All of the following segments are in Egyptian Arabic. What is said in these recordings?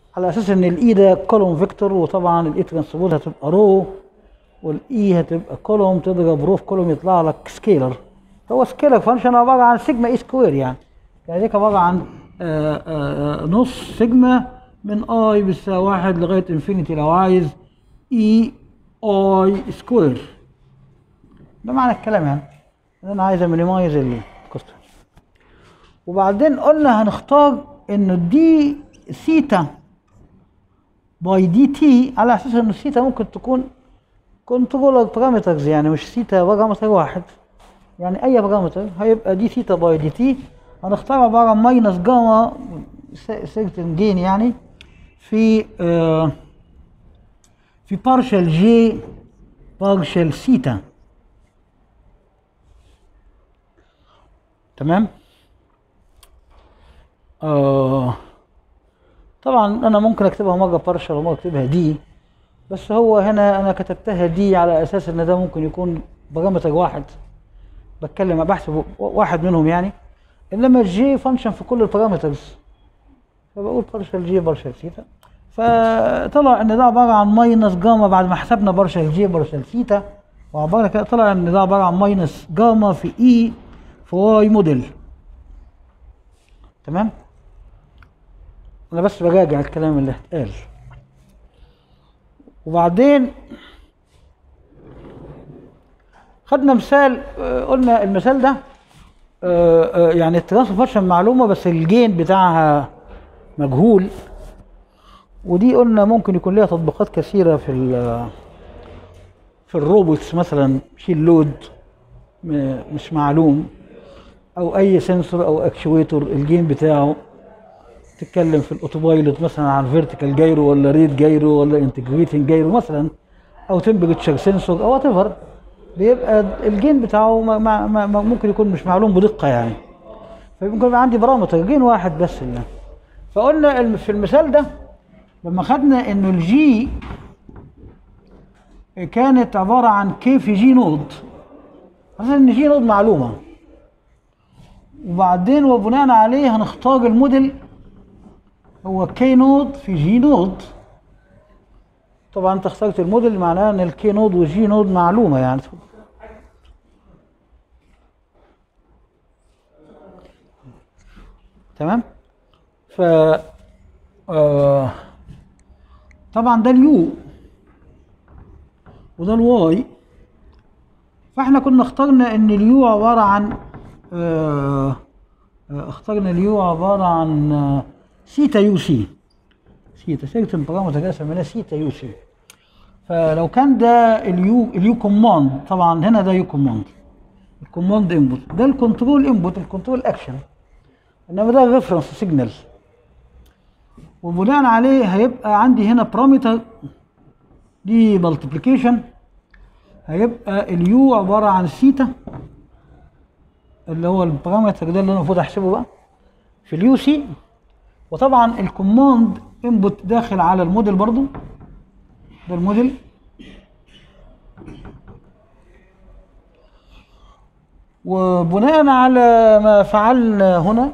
على اساس ان الاي ده كولوم فيكتور وطبعا الاي ترانسبوز هتبقى رو والاي هتبقى كولوم تضرب رو في كولوم يطلع لك سكيلر هو سكيلر فانكشن عباره عن سيجما اي سكوير يعني يعني دي عباره عن آآ آآ نص سيجما من اي بيساوي واحد لغايه انفينيتي لو عايز اي اي سكوير ده معنى الكلام يعني ان انا عايز امينيمايز الكوست وبعدين قلنا هنختار انه دي سيتا باي دي تي على اساس ان السيتا ممكن تكون كنترولر بارامترز يعني مش سيتا بارامتر واحد يعني اي بارامتر هيبقى دي سيتا باي دي تي هنختار عباره عن ماينس جاما سيرتن جين يعني في آه في بارشل جي بارشل سيتا تمام آه طبعا انا ممكن اكتبها مره بارشل ومره اكتبها دي بس هو هنا انا كتبتها دي على اساس ان ده ممكن يكون بارامتر واحد بتكلم بحسب واحد منهم يعني انما الجي فانكشن في كل البارامترز فبقول بارشل جي بارشل سيتا فطلع ان ده عباره عن ماينس جاما بعد ما حسبنا بارشل جي بارشل سيتا وعباره كده طلع ان ده عباره عن ماينس جاما في اي في واي موديل تمام انا بس براجع الكلام اللي اتقال وبعدين خدنا مثال قلنا المثال ده يعني الترانسفير فانكشن معلومه بس الجين بتاعها مجهول ودي قلنا ممكن يكون ليها تطبيقات كثيره في في الروبوتس مثلا شيل لود مش معلوم او اي سنسور او اكشويتور الجين بتاعه تتكلم في الاوتوبايلوت مثلا عن فيرتيكال جايرو ولا ريد جايرو ولا انتجريتنج جايرو مثلا او تمبريتشر سنسور او وات ايفر بيبقى الجين بتاعه ما ما ما ممكن يكون مش معلوم بدقه يعني فممكن يبقى عندي بارامتر جين واحد بس يعني فقلنا في المثال ده لما خدنا انه الجي كانت عباره عن كي في جي نود مثلا ان جي نود معلومه وبعدين وبناء عليه هنختار الموديل هو كي نود في جي نود طبعا انت اخترت الموديل معناه ان الكي نود والجي نود معلومه يعني تمام ف آه طبعا ده اليو وده الواي فاحنا كنا اخترنا ان اليو عباره عن آه آه اخترنا اليو عباره عن آه سيتا يو سي سيتا سيرتن بارامتر كده سميناه سيتا يو سي فلو كان ده اليو اليو كوماند طبعا هنا ده يو كوماند الكوماند انبوت ده الكنترول انبوت الكنترول اكشن انما ده ريفرنس سيجنال وبناء عليه هيبقى عندي هنا بارامتر دي مالتيبليكيشن هيبقى اليو عباره عن سيتا اللي هو البارامتر ده اللي انا المفروض احسبه بقى في اليو سي وطبعا الكوماند انبوت داخل على الموديل برضو ده الموديل وبناء على ما فعلنا هنا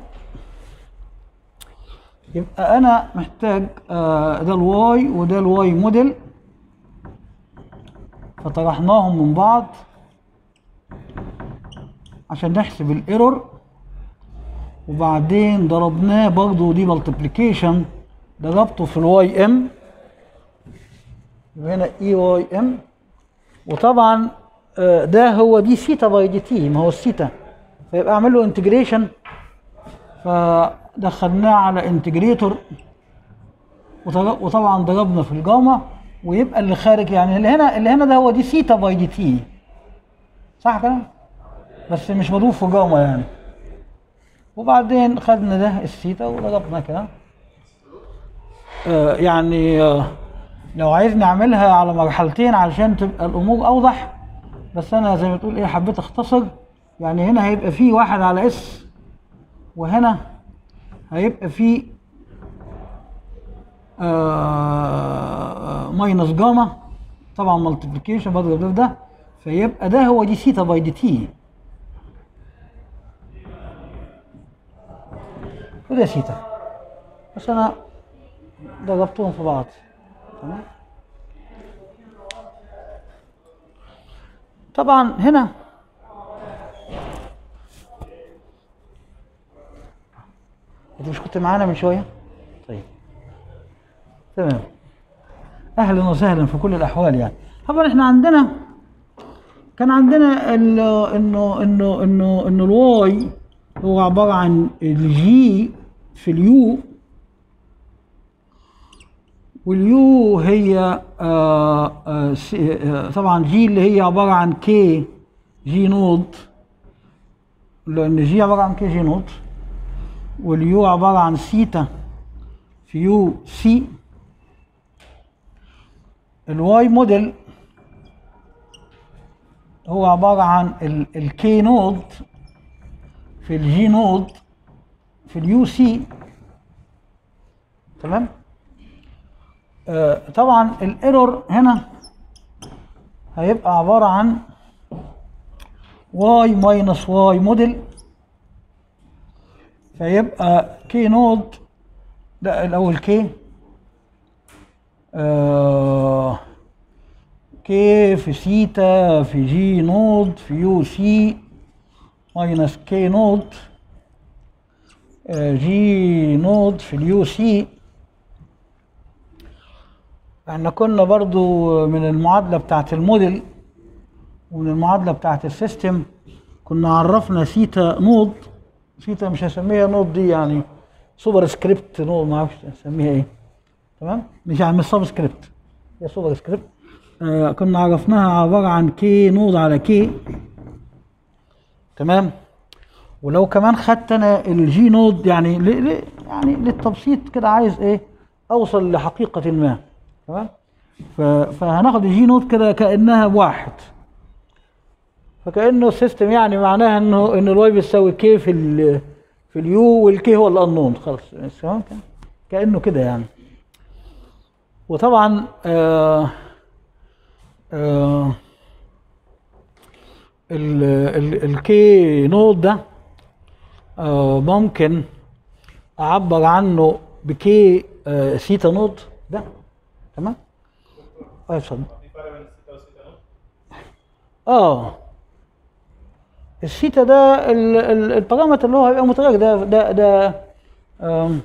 يبقى انا محتاج آه ده الواي وده الواي موديل فطرحناهم من بعض عشان نحسب الايرور وبعدين ضربناه برضو دي مالتيبليكيشن ضربته في الواي ام هنا اي واي ام وطبعا آه ده هو دي سيتا باي دي تي ما هو السيتا فيبقى اعمل له انتجريشن فدخلناه على انتجريتور وطبعا ضربنا في الجاما ويبقى اللي خارج يعني اللي هنا اللي هنا ده هو دي سيتا باي دي تي صح كده بس مش مضروب في جاما يعني وبعدين خدنا ده السيتا وضربنا كده آه يعني آه لو عايز نعملها على مرحلتين علشان تبقى الامور اوضح بس انا زي ما تقول ايه حبيت اختصر يعني هنا هيبقى فيه واحد على اس وهنا هيبقى فيه آه ماينس جاما طبعا مالتيبليكيشن بضرب ده في ده فيبقى ده هو دي سيتا باي دي تي وده سيتا بس انا ضربتهم في بعض تمام طبعا هنا انت مش كنت معانا من شويه طيب تمام اهلا وسهلا في كل الاحوال يعني طبعا احنا عندنا كان عندنا ال- انه انه انه انه الواي هو عباره عن الجي في اليو واليو هي آه آه سي- آه طبعا جي اللي هي عباره عن كي جي نود لان جي عباره عن كي جي نود واليو عباره عن سيتا في يو سي الواي موديل هو عبارة عن الكي نود في الجي نود في اليو سي تمام آه طبعا الايرور هنا هيبقى عبارة عن واي ماينس واي موديل فيبقى كي نود لا الاول كي آه كي في سيتا في جي نود في يو سي ماينس كي نود آه جي نود في اليو سي احنا كنا برضو من المعادلة بتاعت الموديل ومن المعادلة بتاعت السيستم كنا عرفنا سيتا نود سيتا مش هسميها نود دي يعني سوبر سكريبت نود ما اعرفش اسميها ايه تمام مش يعني مش سب سكريبت هي سوبر سكريبت آه كنا عرفناها عبارة عن كي نود على كي تمام ولو كمان خدت انا الجي نود يعني ل... ل... يعني للتبسيط كده عايز ايه اوصل لحقيقة ما تمام ف... فهناخد الجي نود كده كانها واحد فكانه السيستم يعني معناها انه ان الواي بيساوي كي في ال... في اليو والكي هو الانون خلاص تمام كده؟ كانه كده يعني وطبعا آه آه ال ال الكي نود ده آه ممكن اعبر عنه بكي آه سيتا نود ده تمام اه اتفضل في فرق بين الستة والستة نوت اه السيتا ده ال- ال- البارامتر اللي هو هيبقى متغير ده ده ده آم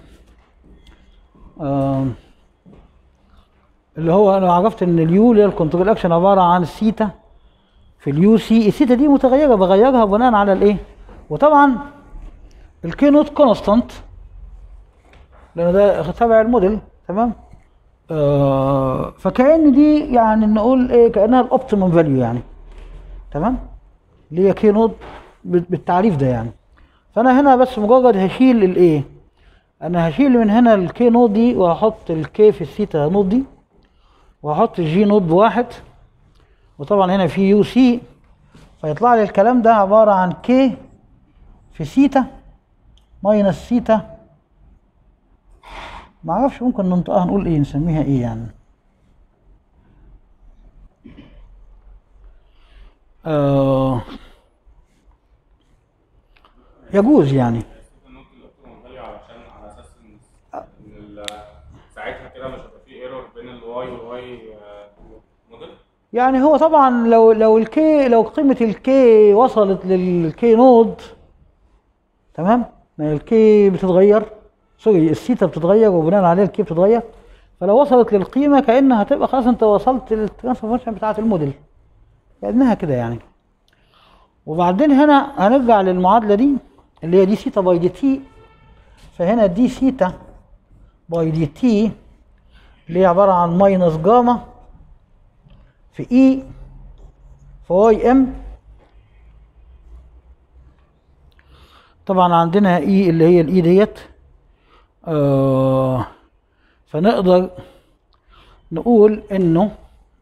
آم اللي هو انا عرفت ان اليو اللي هي الكنترول اكشن عباره عن السيتا في اليو سي السيتا دي متغيره بغيرها بناء على الايه وطبعا الكي نوت كونستانت لان ده تبع الموديل تمام آه فكأن دي يعني نقول ايه كأنها الاوبتيمم فاليو يعني تمام اللي هي كي نود بال- بالتعريف ده يعني فانا هنا بس مجرد هشيل الايه انا هشيل من هنا الكي نود دي وهحط الكي في الثيتا نود دي وهحط الجي نود بواحد وطبعا هنا في يو سي فيطلع لي الكلام ده عبارة عن كي في سيتا ماينس سيتا معرفش ممكن ننطقها نقول ايه نسميها ايه يعني آه يجوز يعني النوت الاوبتيمم فاليو علشان على اساس ان إن ال- ساعتها كده مش هيبقى في ايرور بين الواي والواي موديل يعني هو طبعا لو لو الكي لو قيمة الكي وصلت للكي نود تمام ما الكي بتتغير سوري السيتا بتتغير وبناء عليها الكي بتتغير فلو وصلت للقيمة كأنها هتبقى خلاص انت وصلت للترانسفير فانكشن بتاعة الموديل كأنها كده يعني وبعدين هنا هنرجع للمعادلة دي اللي هي دي سيتا باي دي تي فهنا دي سيتا باي دي تي اللي هي عبارة عن ماينس جاما في اي في واي ام طبعا عندنا اي اللي هي الاي ديت آه فنقدر نقول انه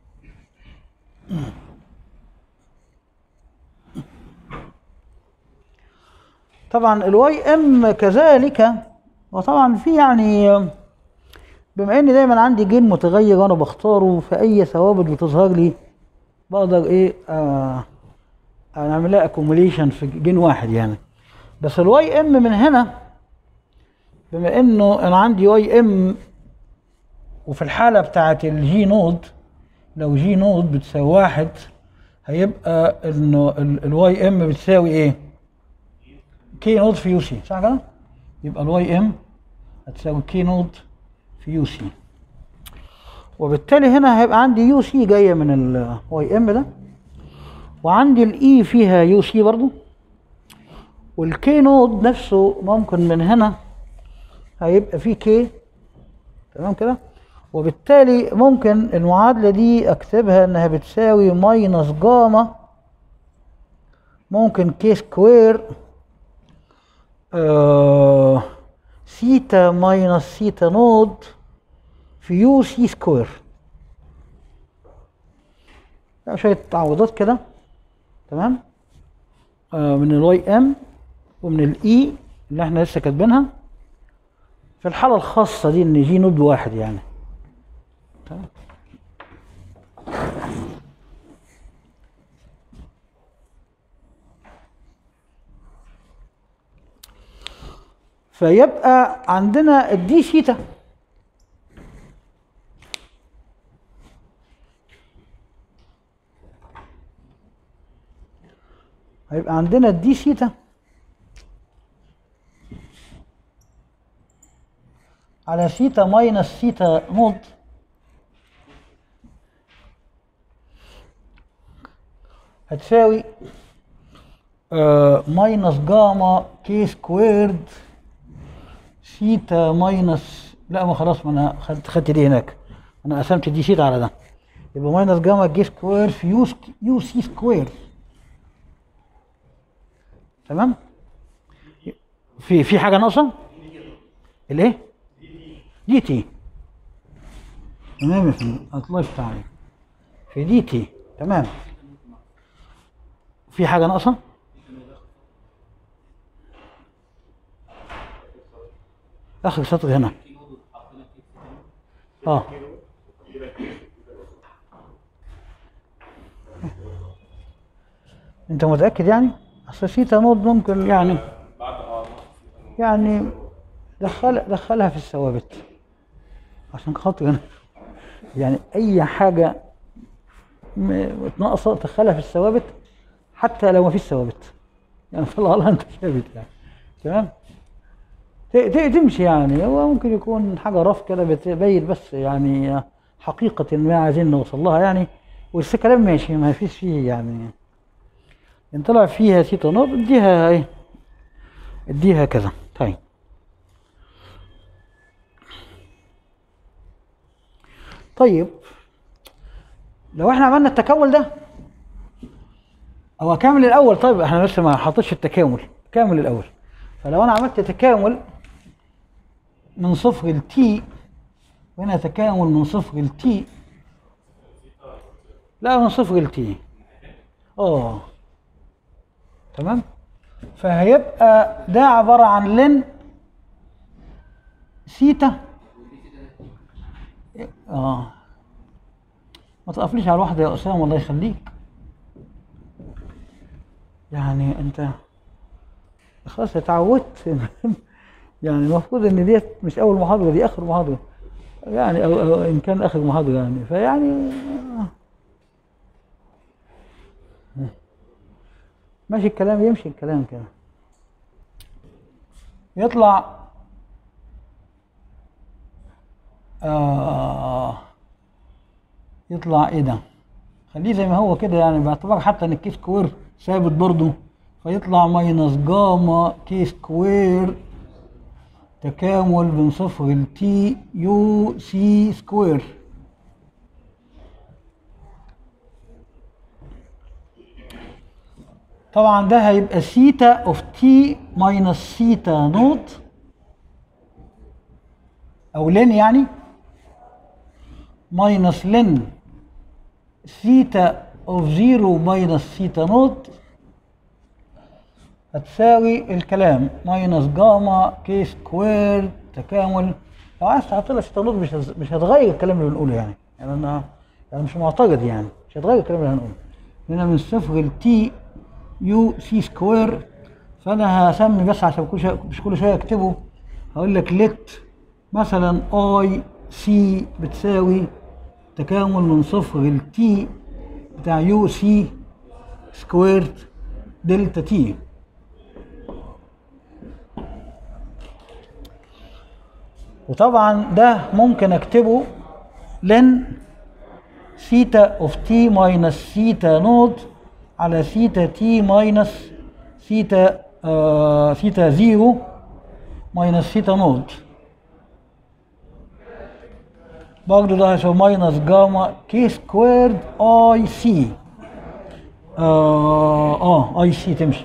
طبعا الواي ام كذلك وطبعا في يعني بما ان دايما عندي جين متغير وانا بختاره في اي ثوابت بتظهر لي بقدر ايه آه اعمل لها اكوميليشن في جين واحد يعني بس الواي ام من هنا بما انه انا عندي واي ام وفي الحالة بتاعت الجي نود لو جي نود بتساوي واحد هيبقى انه الواي ام بتساوي ايه؟ كي نود في يو سي صح كده؟ يبقى الواي ام هتساوي كي نود في يو سي وبالتالي هنا هيبقى عندي يو سي جايه من الواي ام ده وعندي الاي فيها يو سي برضو والكي نود نفسه ممكن من هنا هيبقى فيه كي تمام كده وبالتالي ممكن المعادلة دي اكتبها انها بتساوي ماينس جاما ممكن كي سكوير آه سيتا ماينس سيتا نود في يو سي سكوير يعني شوية تعويضات كده تمام آه من الواي ام ومن الاي اللي احنا لسه كاتبينها في الحالة الخاصة دي ان جي نود واحد يعني تمام فيبقى عندنا الدي سيتا هيبقى عندنا الدي سيتا على سيتا ماينس سيتا نود هتساوي آه ماينس جاما كي سكويرد سيتا ماينس لا ما خلاص ما انا خدت خدت دي هناك انا قسمت دي سيتا على ده يبقى ماينس جاما كي سكوير في يو سك- يو سي سكوير تمام في في حاجه ناقصه الايه دي تي تمام يا فندم الله يفتح عليك في دي تي تمام في حاجه ناقصه اخر سطر هنا اه انت متاكد يعني اصل سيتا نود ممكن يعني بعد اه يعني دخل دخلها في الثوابت عشان خاطر أنا يعني اي حاجه م- ناقصه تدخلها في الثوابت حتى لو ما فيش ثوابت يعني طلع لها انت ثابت يعني تمام ت- ت- تمشي يعني هو ممكن يكون حاجه رف كده بتبين بس يعني حقيقه ما عايزين نوصل لها يعني بس كلام ماشي ما فيش فيه يعني ان طلع فيها سيتا نوت اديها ايه اديها كذا طيب طيب لو احنا عملنا التكامل ده هو كامل الاول طيب احنا لسه ما حطيتش التكامل كامل الاول فلو انا عملت تكامل من صفر لتي وهنا تكامل من صفر لتي لا من صفر لتي اه تمام فهيبقى ده عبارة عن لن سيتا اه ما تقفليش على واحدة يا أسامة الله يخليك يعني أنت خلاص اتعودت يعني المفروض إن ديت مش أول محاضرة دي آخر محاضرة يعني أو, أو إن كان آخر محاضرة يعني فيعني آه. ماشي الكلام يمشي الكلام كده يطلع آه يطلع ايه ده خليه زي ما هو كده يعني باعتبار حتى ان الكي سكوير ثابت برضو فيطلع ماينس جاما كي سكوير تكامل من صفر لتي يو سي سكوير طبعا ده هيبقى سيتا اوف تي ماينس سيتا نوت او لين يعني ماينس لين سيتا اوف زيرو ماينس سيتا نوت هتساوي الكلام ماينس جاما كي سكوير تكامل لو عايز تحط لها سيتا نوت مش هز- مش هتغير الكلام اللي بنقوله يعني يعني انا يعني مش معتقد يعني مش هتغير الكلام اللي هنقوله هنا من صفر لتي يو سي سكوير فانا هسمي بس عشان كل شويه مش كل شويه اكتبه هقول لك لت مثلا اي سي بتساوي تكامل من صفر لتي بتاع يو سي سكويرد دلتا تي وطبعا ده ممكن اكتبه لن ثيتا اوف تي ماينس ثيتا نوت على ثيتا تي ماينس ثيتا آه ثيتا زيرو ماينس ثيتا نوت برضه ده هيساوي ماينس جاما كي سكويرد اي سي اه اه اي سي تمشي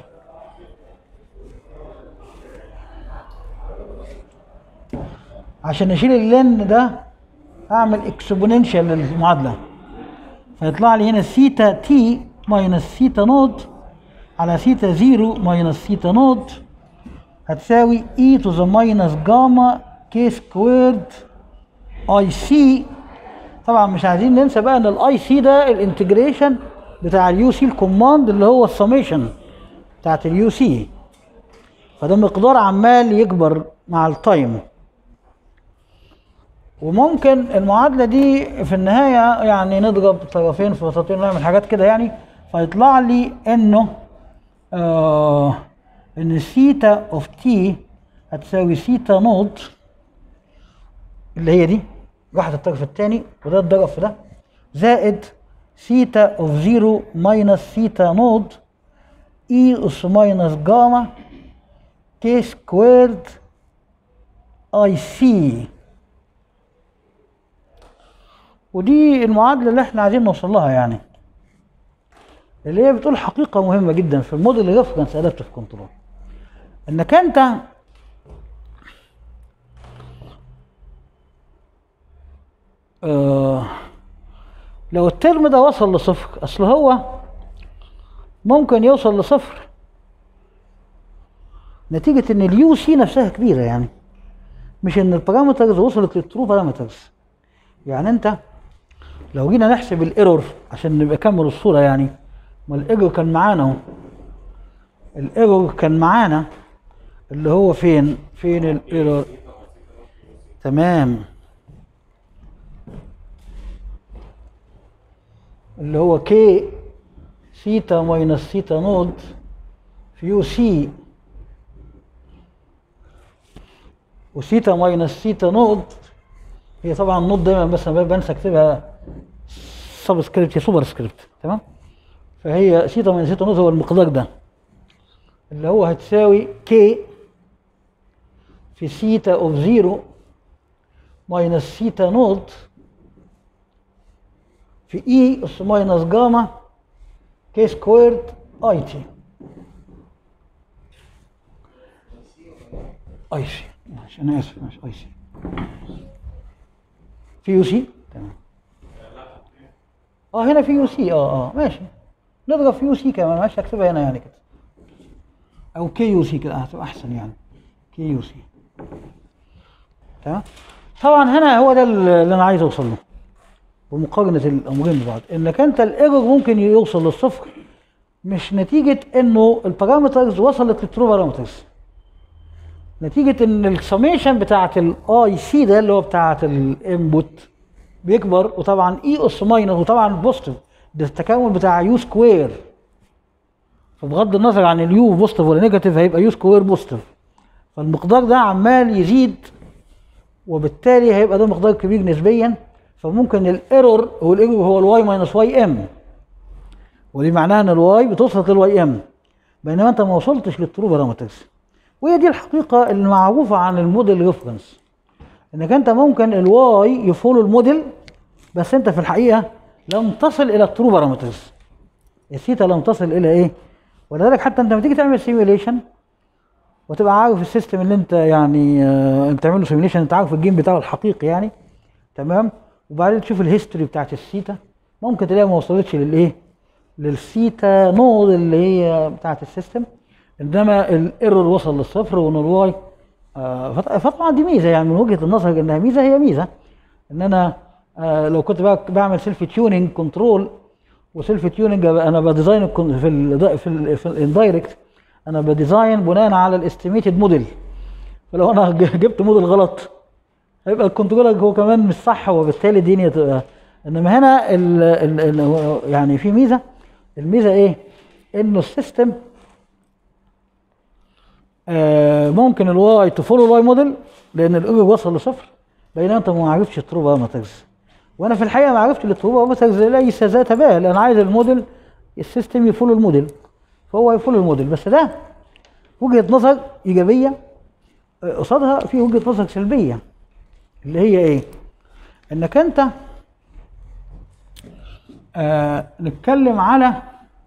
عشان اشيل اللن ده اعمل اكسبوننشال للمعادله فيطلع لي هنا ثيتا تي ماينس ثيتا نوت على ثيتا زيرو ماينس ثيتا نوت هتساوي اي تو ذا ماينس جاما كي سكويرد اي سي طبعا مش عايزين ننسى بقى ان الاي سي ده الانتجريشن بتاع اليو سي الكوماند اللي هو السميشن بتاعت اليو سي فده مقدار عمال يكبر مع التايم وممكن المعادلة دي في النهاية يعني نضرب طرفين في وسطين نعمل حاجات كده يعني فيطلع لي انه آه ان ثيتا اوف تي هتساوي ثيتا نوت اللي هي دي راحت الطرف الثاني وده اتضرب في ده زائد ثيتا اوف زيرو ماينس ثيتا نوت اي اس ماينس جاما تي سكويرد اي سي ودي المعادله اللي احنا عايزين نوصل لها يعني اللي هي بتقول حقيقه مهمه جدا في الموديل ريفرنس ادابتيف كنترول انك انت آه لو الترم ده وصل لصفر اصل هو ممكن يوصل لصفر نتيجة ان اليو سي نفسها كبيرة يعني مش ان البارامترز وصلت للترو بارامترز يعني انت لو جينا نحسب الايرور عشان نبقى كمل الصورة يعني ما الايرور كان معانا اهو الايرور كان معانا اللي هو فين فين الايرور تمام اللي هو كي ثيتا ماينس ثيتا نود في يو سي وثيتا ماينس ثيتا نود هي طبعا نود دايما بس انا بنسى اكتبها سب سكريبت سوبر سكريبت تمام فهي ثيتا ماينس ثيتا نود هو المقدار ده اللي هو هتساوي كي في ثيتا اوف زيرو ماينس ثيتا نود في اي اس ماينس جاما كي سكويرد اي تي اي سي ماشي انا اسف ماشي اي سي في يو سي تمام اه هنا في يو سي اه اه ماشي نضرب في يو سي كمان ماشي اكتبها هنا يعني كده او كي يو سي كده هتبقى احسن يعني كي يو سي تمام طبعا هنا هو ده اللي انا عايز اوصل له بمقارنة الأمرين ببعض إنك أنت الإيرور ممكن يوصل للصفر مش نتيجة إنه البارامترز وصلت للترو بارامترز نتيجة إن السميشن بتاعت الأي سي ده اللي هو بتاعت الإنبوت بيكبر وطبعا إي أس ماينس وطبعا بوزيتيف ده التكامل بتاع يو سكوير فبغض النظر عن اليو بوزيتيف ولا نيجاتيف هيبقى يو سكوير بوزيتيف فالمقدار ده عمال يزيد وبالتالي هيبقى ده مقدار كبير نسبيا فممكن الايرور هو الايرور هو الواي ماينس واي ام ودي معناها ان الواي بتوصل للواي ام بينما انت ما وصلتش للترو بارامترز وهي دي الحقيقه المعروفه عن الموديل ريفرنس انك انت ممكن الواي يفولو الموديل بس انت في الحقيقه لم تصل الى الترو بارامترز الثيتا لم تصل الى ايه ولذلك حتى انت لما تيجي تعمل سيميوليشن وتبقى عارف السيستم اللي انت يعني آه بتعمل له سيميوليشن انت عارف الجيم بتاعه الحقيقي يعني تمام وبعدين تشوف الهيستوري بتاعت الثيتا ممكن تلاقيها ما وصلتش للايه للثيتا نود اللي هي بتاعت السيستم انما الايرور وصل للصفر وان الواي آه فطبعا دي ميزه يعني من وجهه النظر انها ميزه هي ميزه ان انا آه لو كنت بعمل سيلف تيوننج كنترول وسيلف تيوننج انا بديزاين في ال في ال في الاندايركت انا بديزاين بناء على الاستيميتد موديل فلو انا جبت موديل غلط هيبقى الكنترولر هو كمان مش صح وبالتالي الدنيا تبقى انما هنا ال ال ال هو يعني في ميزه الميزه ايه؟ انه السيستم آه ممكن الواي تفولو الواي موديل لان الاوبي وصل لصفر بينما انت ما عرفتش الترو بارامترز وانا في الحقيقه ما عرفتش الترو بارامترز ليس ذات بال انا عايز الموديل السيستم يفولو الموديل فهو يفولو الموديل بس ده وجهه نظر ايجابيه آه، قصادها في وجهه نظر سلبيه اللي هي ايه؟ انك انت آه نتكلم على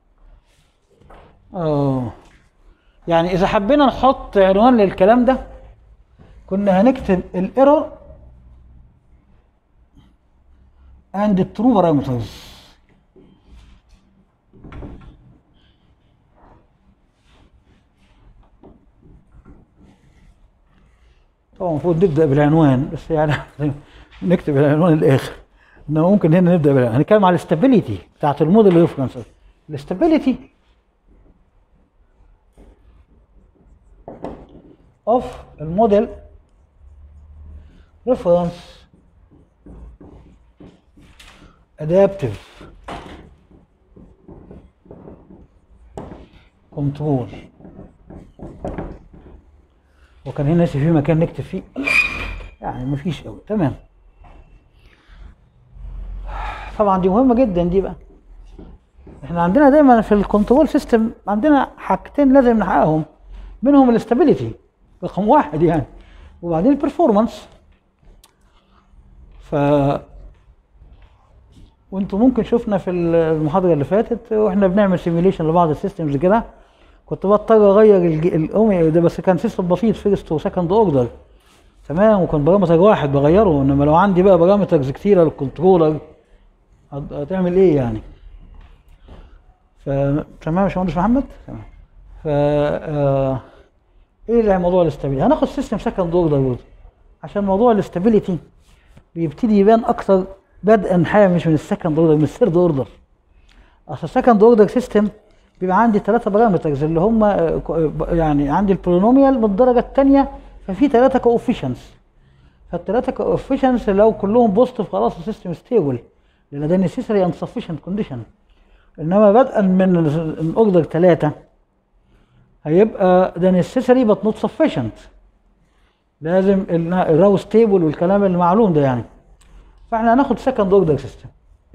آه يعني اذا حبينا نحط عنوان للكلام ده كنا هنكتب الايرور and the true parameters طبعا المفروض نبدا بالعنوان بس يعني نكتب العنوان الاخر انما ممكن هنا نبدا بالعنوان هنتكلم على الاستابيليتي بتاعت الموديل ريفرنس الاستابيليتي of الموديل reference adaptive control وكان هنا في مكان نكتب فيه يعني مفيش قوي تمام طبعا دي مهمه جدا دي بقى احنا عندنا دايما في الكنترول سيستم عندنا حاجتين لازم نحققهم منهم الاستابيليتي رقم واحد يعني وبعدين البرفورمانس ف وانتم ممكن شفنا في المحاضره اللي فاتت واحنا بنعمل سيميوليشن لبعض السيستمز كده كنت بضطر اغير الج- الاومي ده بس كان سيستم بسيط فيرست وسكند اوردر تمام وكان بارامتر واحد بغيره انما لو عندي بقى بارامترز كتيره للكنترولر هت- هتعمل ايه يعني ف تمام يا باشمهندس محمد تمام ف آه، ايه اللي موضوع الاستابيليتي هناخد سيستم سكند اوردر برضه عشان موضوع الاستابيليتي بيبتدي يبان اكتر بدءا حاجه مش من السكند اوردر من الثيرد اوردر اصل السكند اوردر سيستم بيبقى عندي ثلاثه بارامترز اللي هم آه، كو- آه، ب- يعني عندي البولينوميال من الدرجه الثانيه ففي ثلاثه كوفيشنس فالثلاثه كوفيشنس لو كلهم بوزيتيف خلاص السيستم ستيبل لان ده نيسيسري اند سفيشنت كونديشن انما بدءا من الاوردر ثلاثه هيبقى ده نيسيسري بت نوت سفيشنت لازم ال- الراو ستيبل والكلام المعلوم ده يعني فاحنا هناخد سكند اوردر سيستم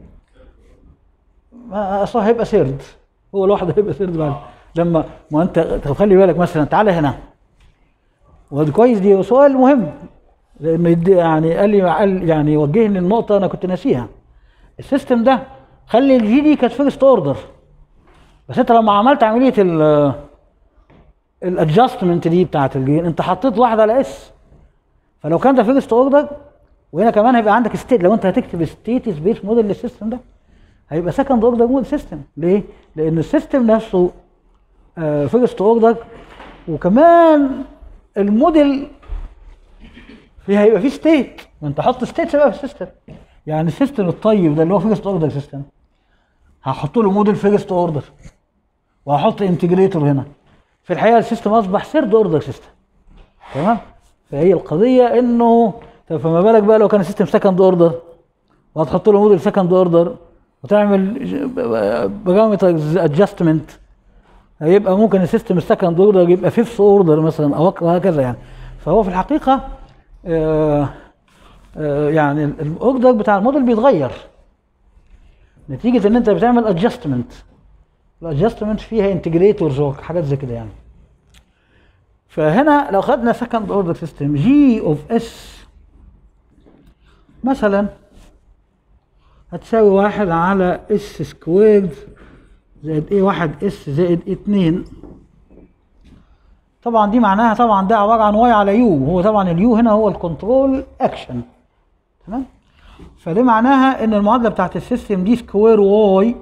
اصلا هيبقى سيرد هو لوحده هيبقى سيرد بعد لما ما انت طب خلي بالك مثلا تعالى هنا وده كويس دي سؤال مهم لانه يدي- يعني قال لي قال يعني وجهني النقطه انا كنت ناسيها السيستم ده خلي الجي دي كانت فيرست اوردر بس انت لما عملت عمليه ال الادجستمنت دي بتاعت الجين انت حطيت واحد على اس فلو كان ده فيرست اوردر وهنا كمان هيبقى عندك ستيت لو انت هتكتب ستيت سبيس موديل للسيستم ده هيبقى سكند اوردر موديل سيستم ليه؟ لان السيستم نفسه فيرست اوردر وكمان الموديل في هيبقى فيه ستيت ما انت حط ستيت بقى في السيستم يعني السيستم الطيب ده اللي هو فيرست اوردر سيستم هحط له موديل فيرست اوردر وهحط انتجريتور هنا في الحقيقه السيستم اصبح ثيرد اوردر سيستم تمام فهي القضيه انه طب فما بالك بقى لو كان السيستم سكند اوردر وهتحط له موديل سكند اوردر وتعمل بارامترز ادجستمنت هيبقى ممكن السيستم السكند اوردر يبقى فيفث اوردر مثلا او أك- وهكذا يعني فهو في الحقيقه آه آه يعني ال- الاوردر بتاع الموديل بيتغير نتيجه ان انت بتعمل ادجستمنت الادجستمنت فيها انتجريتورز وحاجات زي كده يعني فهنا لو خدنا سكند اوردر سيستم جي اوف اس مثلا هتساوي واحد على اس سكويرد زائد ايه واحد اس زائد اتنين طبعا دي معناها طبعا ده عباره عن واي على يو هو طبعا اليو هنا هو الكنترول اكشن تمام فده معناها ان المعادله بتاعت السيستم دي سكوير واي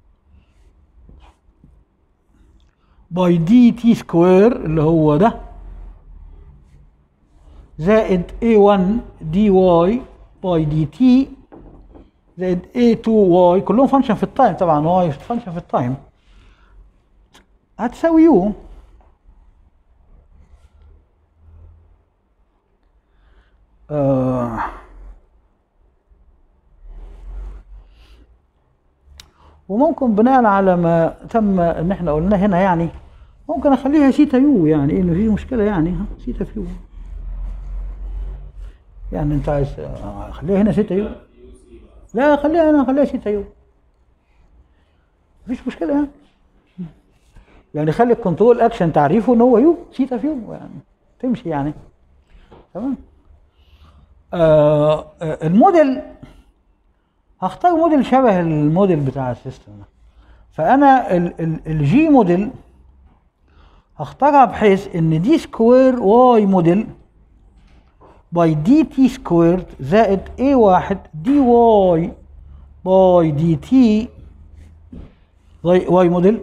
باي دي تي سكوير اللي هو ده زائد A1 دي واي باي دي تي زائد A2 واي كلهم فانكشن في التايم طبعا واي فانكشن في التايم هتساوي يو آه وممكن بناء على ما تم ان احنا قلناه هنا يعني ممكن اخليها سيتا يو يعني انه في مشكله يعني ها سيتا في يو يعني انت عايز آه، اخليها هنا سيتا يو لا خليها انا خليها سيتا يو مفيش مشكله يعني يعني خلي الكنترول اكشن تعريفه ان هو يو سيتا في يو يعني تمشي يعني تمام آه آه، الموديل هختار موديل شبه الموديل بتاع السيستم ده فانا ال- ال- الجي موديل هختارها بحيث ان دي سكوير واي موديل باي دي تي سكويرد زائد اي واحد دي واي باي دي تي واي موديل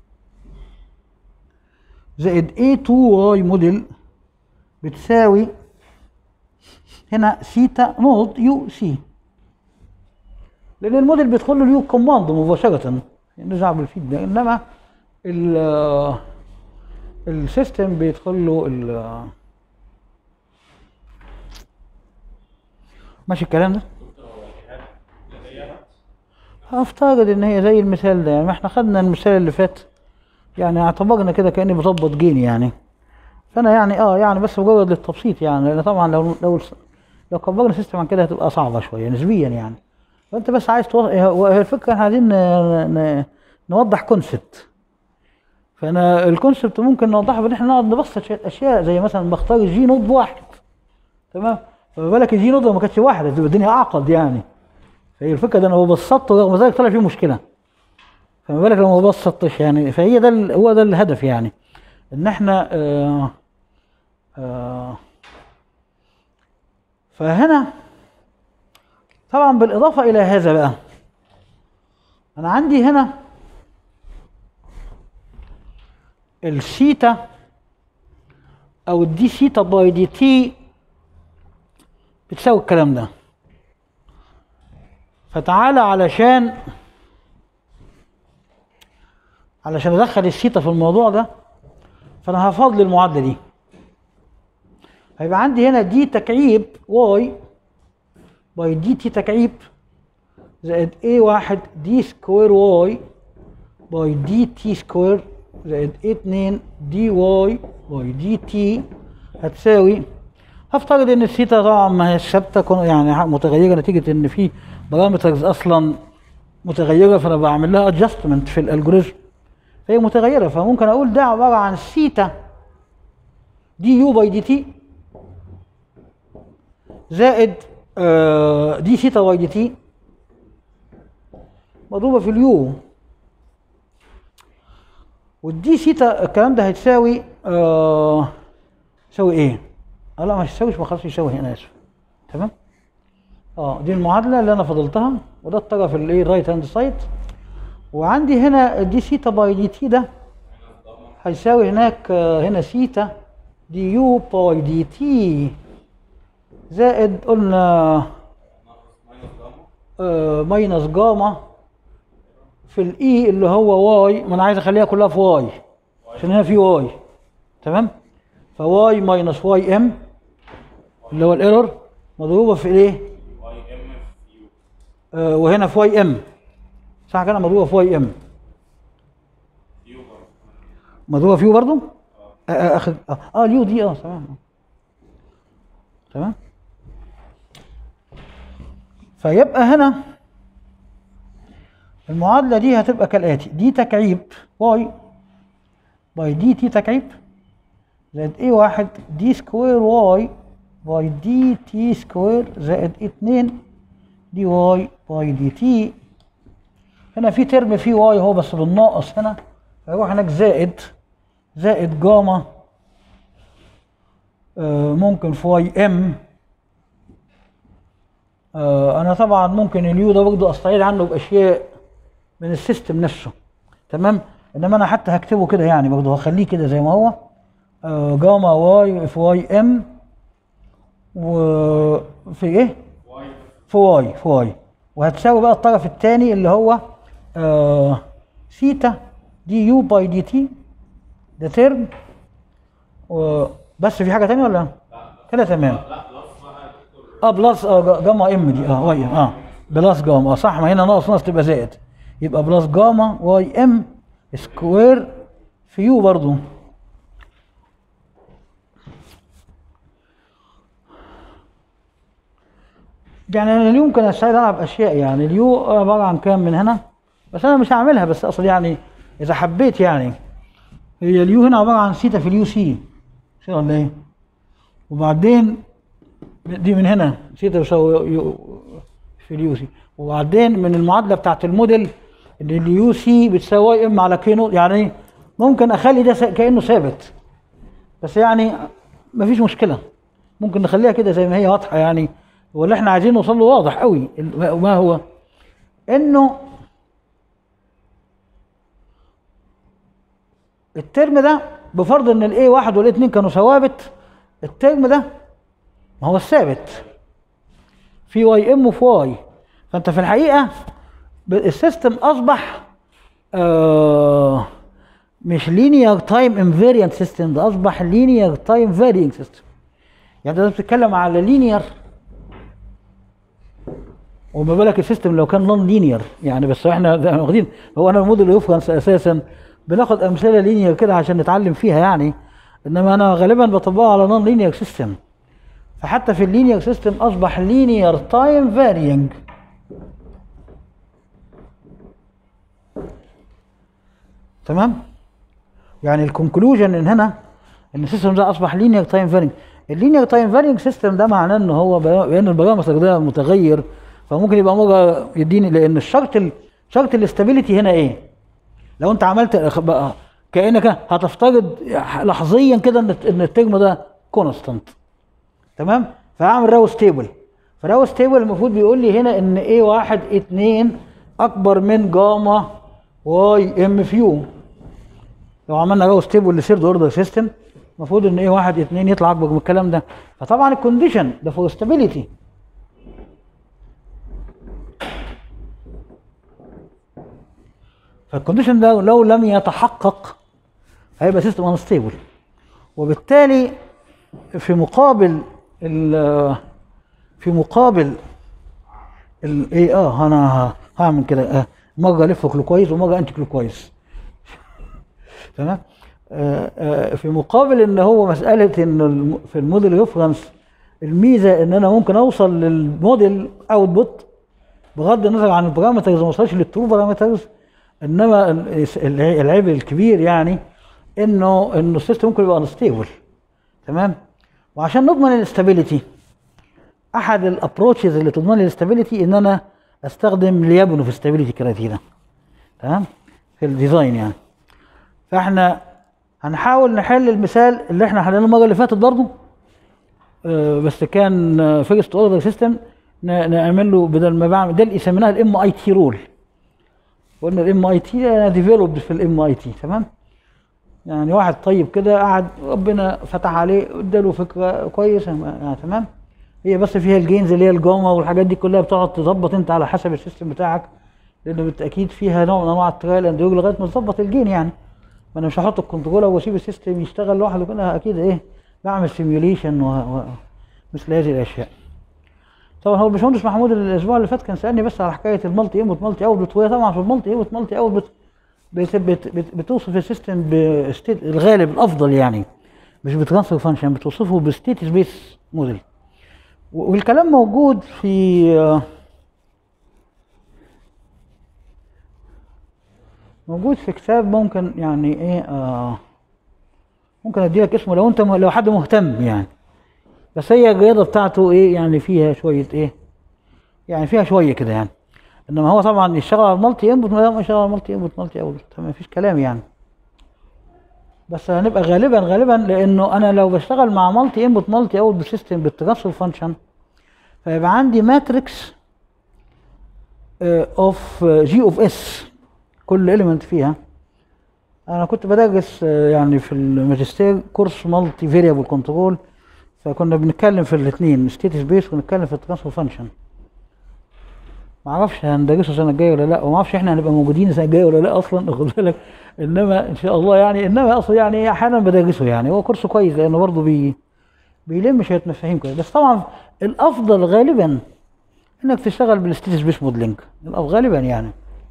زائد اي 2 واي موديل بتساوي هنا سيتا نوت يو سي لان الموديل بيدخل له اليو كوماند مباشره نرجع بالفيد ده انما ال السيستم بيدخل له ال ماشي الكلام ده افترض ان هي زي المثال ده يعني ما احنا خدنا المثال اللي فات يعني اعتبرنا كده كاني بظبط جين يعني فانا يعني اه يعني بس مجرد للتبسيط يعني لان طبعا لو لو لو كبرنا سيستم عن كده هتبقى صعبه شويه نسبيا يعني فانت بس عايز توضح هي الفكره احنا عايزين ن- ن- نوضح كونسبت فانا الكونسبت ممكن نوضحه بان احنا نقعد نبسط شويه اشياء زي مثلا بختار الجي نود بواحد تمام فما بالك الجي نود لو ما كانتش واحده تبقى الدنيا اعقد يعني فهي الفكره ده انا لو بسطته رغم ذلك طلع فيه مشكله فما بالك لو ما بسطتش يعني فهي ده ال- هو ده الهدف يعني ان احنا آه آه فهنا طبعا بالاضافه الى هذا بقى انا عندي هنا السيتا او الدي سيتا باي دي تي بتساوي الكلام ده فتعالى علشان علشان ادخل السيتا في الموضوع ده فانا هفضل المعادله دي هيبقى عندي هنا دي تكعيب واي باي دي تي تكعيب زائد اي واحد دي سكوير واي باي دي تي سكوير زائد اي اتنين دي واي باي دي تي هتساوي هفترض ان الثيتا طبعا ما هي ثابته كون- يعني متغيره نتيجه ان في بارامترز اصلا متغيره فانا بعمل لها ادجستمنت في الالجوريزم فهي متغيره فممكن اقول ده عباره عن ثيتا دي يو باي دي تي زائد آه، دي ثيتا باي دي تي مضروبه في اليو والدي ثيتا الكلام ده هيتساوي آه يساوي ايه؟ اه لا مش يساويش ما خلاص يساوي هنا اسف تمام؟ اه دي المعادله اللي انا فضلتها وده الطرف الايه رايت هاند سايد وعندي هنا دي ثيتا باي دي تي ده هيساوي هناك آه، هنا ثيتا دي يو باي دي تي زائد قلنا آه ماينس جاما في الاي اللي هو واي ما انا عايز اخليها كلها في واي عشان هنا في واي تمام فواي ماينس واي ام اللي هو الايرور مضروبه في الايه واي ام في يو آه وهنا في واي ام صح كده مضروبه في واي ام يو برضه مضروبه في يو برضه آه آه اخد اه, آه اليو دي اه تمام تمام فيبقى هنا المعادلة دي هتبقى كالآتي دي تكعيب واي باي دي تي تكعيب زائد ايه واحد دي سكوير واي باي دي تي سكوير زائد اتنين دي واي باي دي تي هنا في ترم فيه واي هو بس بالناقص هنا فيروح هناك زائد زائد جاما آه ممكن في واي ام آه انا طبعا ممكن اليو ده برضه استعيد عنه باشياء من السيستم نفسه تمام انما انا حتى هكتبه كده يعني برضه هخليه كده زي ما هو آه جاما واي في واي ام وفي ايه واي في واي في واي وهتساوي بقى الطرف الثاني اللي هو آه ثيتا دي يو باي دي تي ده ترم و- بس في حاجه ثانيه ولا كده تمام لا بلس بقى يا دكتور اه بلس اه جا- جاما ام دي اه واي ام اه بلس جاما اه صح ما هنا ناقص ناقص تبقى زائد يبقى بلس جاما واي ام سكوير في يو برضو يعني انا اليوم ممكن استعيد العب اشياء يعني اليو عباره عن كام من هنا بس انا مش هعملها بس اصل يعني اذا حبيت يعني هي اليو هنا عباره عن سيتا في اليو سي مش كده ولا ايه؟ وبعدين دي من هنا سيتا يساوي يو في اليو سي وبعدين من المعادله بتاعت الموديل ان اليو سي بتساوي ام على كينو يعني ممكن اخلي ده س- كانه ثابت بس يعني مفيش مشكله ممكن نخليها كده زي ما هي واضحه يعني واللي احنا عايزين نوصل له واضح قوي ال- ما هو انه الترم ده بفرض ان الاي واحد والاي اتنين كانوا ثوابت الترم ده ما هو الثابت في واي ام وفي واي فانت في الحقيقه ب- السيستم اصبح آه مش لينير تايم انفيريانت سيستم ده اصبح لينير تايم فارينج سيستم يعني انت بتتكلم على لينير وما بالك السيستم لو كان نون لينير يعني بس احنا ده واخدين هو انا الموديل ريفرنس اساسا بناخد امثله لينير كده عشان نتعلم فيها يعني انما انا غالبا بطبقها على نون لينير سيستم فحتى في اللينير سيستم اصبح لينير تايم فارينج تمام يعني الكونكلوجن ان هنا ان السيستم ده اصبح لينير تايم فارينج اللينير تايم فارينج سيستم ده معناه ان هو بيان بيان البرامتر ده متغير فممكن يبقى مره يديني لان الشرط ال- شرط الاستابيليتي هنا ايه؟ لو انت عملت خ- بقى كانك هتفترض لحظيا كده ان ان الترم ده كونستانت تمام؟ فهعمل راو ستيبل فراو ستيبل المفروض بيقول لي هنا ان ايه واحد اتنين اكبر من جاما واي ام فيو لو عملنا راو ستيبل لسيرد اوردر سيستم المفروض ان ايه واحد اتنين يطلع اكبر من الكلام ده فطبعا الكونديشن ده فور ستابيليتي فالكونديشن ده لو لم يتحقق هيبقى سيستم انستيبل وبالتالي في مقابل ال في مقابل ال ايه اه انا ه- هعمل كده آه مره الف كلوكويز ومره انتي كلوكويز تمام آه آه في مقابل ان هو مساله ان الم- في الموديل ريفرنس الميزه ان انا ممكن اوصل للموديل اوتبوت بغض النظر عن البارامترز ما وصلش للترو بارامترز انما ال- الع- العيب الكبير يعني انه انه السيستم ممكن يبقى انستيبل تمام وعشان نضمن الاستابيليتي احد الابروتشز اللي تضمن لي الاستابيليتي ان انا استخدم ليابونوف استابيليتي كرايتيريا تمام في الديزاين يعني فاحنا هنحاول نحل المثال اللي احنا حليناه المره اللي فاتت برضه آه، بس كان فيرست اوردر سيستم نعمل له بدل ما بعمل ده اللي سميناها الام اي تي رول قلنا الام اي تي انا ديفلوبد في الام اي تي تمام يعني واحد طيب كده قعد ربنا فتح عليه اداله فكره كويسه يعني تمام هي بس فيها الجينز اللي هي الجاما والحاجات دي كلها بتقعد تظبط انت على حسب السيستم بتاعك لان بالتاكيد فيها نوع من انواع الترايل اند لغايه ما تظبط الجين يعني ما انا مش هحط الكنترولر واسيب السيستم يشتغل لوحده كده اكيد ايه بعمل سيميوليشن و... و... مثل هذه الاشياء طبعا هو الباشمهندس محمود الاسبوع اللي فات كان سالني بس على حكايه المالتي انبوت مالتي اوتبوت وهي طبعا في المالتي انبوت مالتي اوتبوت بت... بت... بت... بتوصف السيستم بستيت الغالب الافضل يعني مش بترانسفير فانكشن بتوصفه بستيت سبيس موديل والكلام موجود في آه، موجود في كتاب ممكن يعني ايه آه ممكن ادي لك اسمه لو انت م- لو حد مهتم يعني بس هي الرياضه بتاعته ايه يعني فيها شويه ايه يعني فيها شويه كده يعني انما هو طبعا يشتغل على المالتي انبوت ما دام يشتغل على المالتي انبوت مالتي اوتبوت ما فيش كلام يعني بس هنبقى غالبا غالبا لانه انا لو بشتغل مع مالتي انبوت مالتي اوتبوت سيستم بالترانسفير فانكشن فيبقى عندي ماتريكس اوف جي اوف اس كل اليمنت فيها انا كنت بدرس آه، يعني في الماجستير كورس مالتي فيريبل كنترول فكنا بنتكلم في الاثنين ستيت سبيس ونتكلم في الترانسفير فانكشن ما اعرفش هندرسه السنه الجايه ولا لا وما اعرفش احنا هنبقى موجودين السنه الجايه ولا لا اصلا خد بالك انما ان شاء الله يعني انما اصلا يعني احيانا بدرسه يعني هو كورس كويس لانه برضه بي بيلم شويه مفاهيم كويس بس طبعا الافضل غالبا انك تشتغل بالستيت سبيس موديلنج غالبا يعني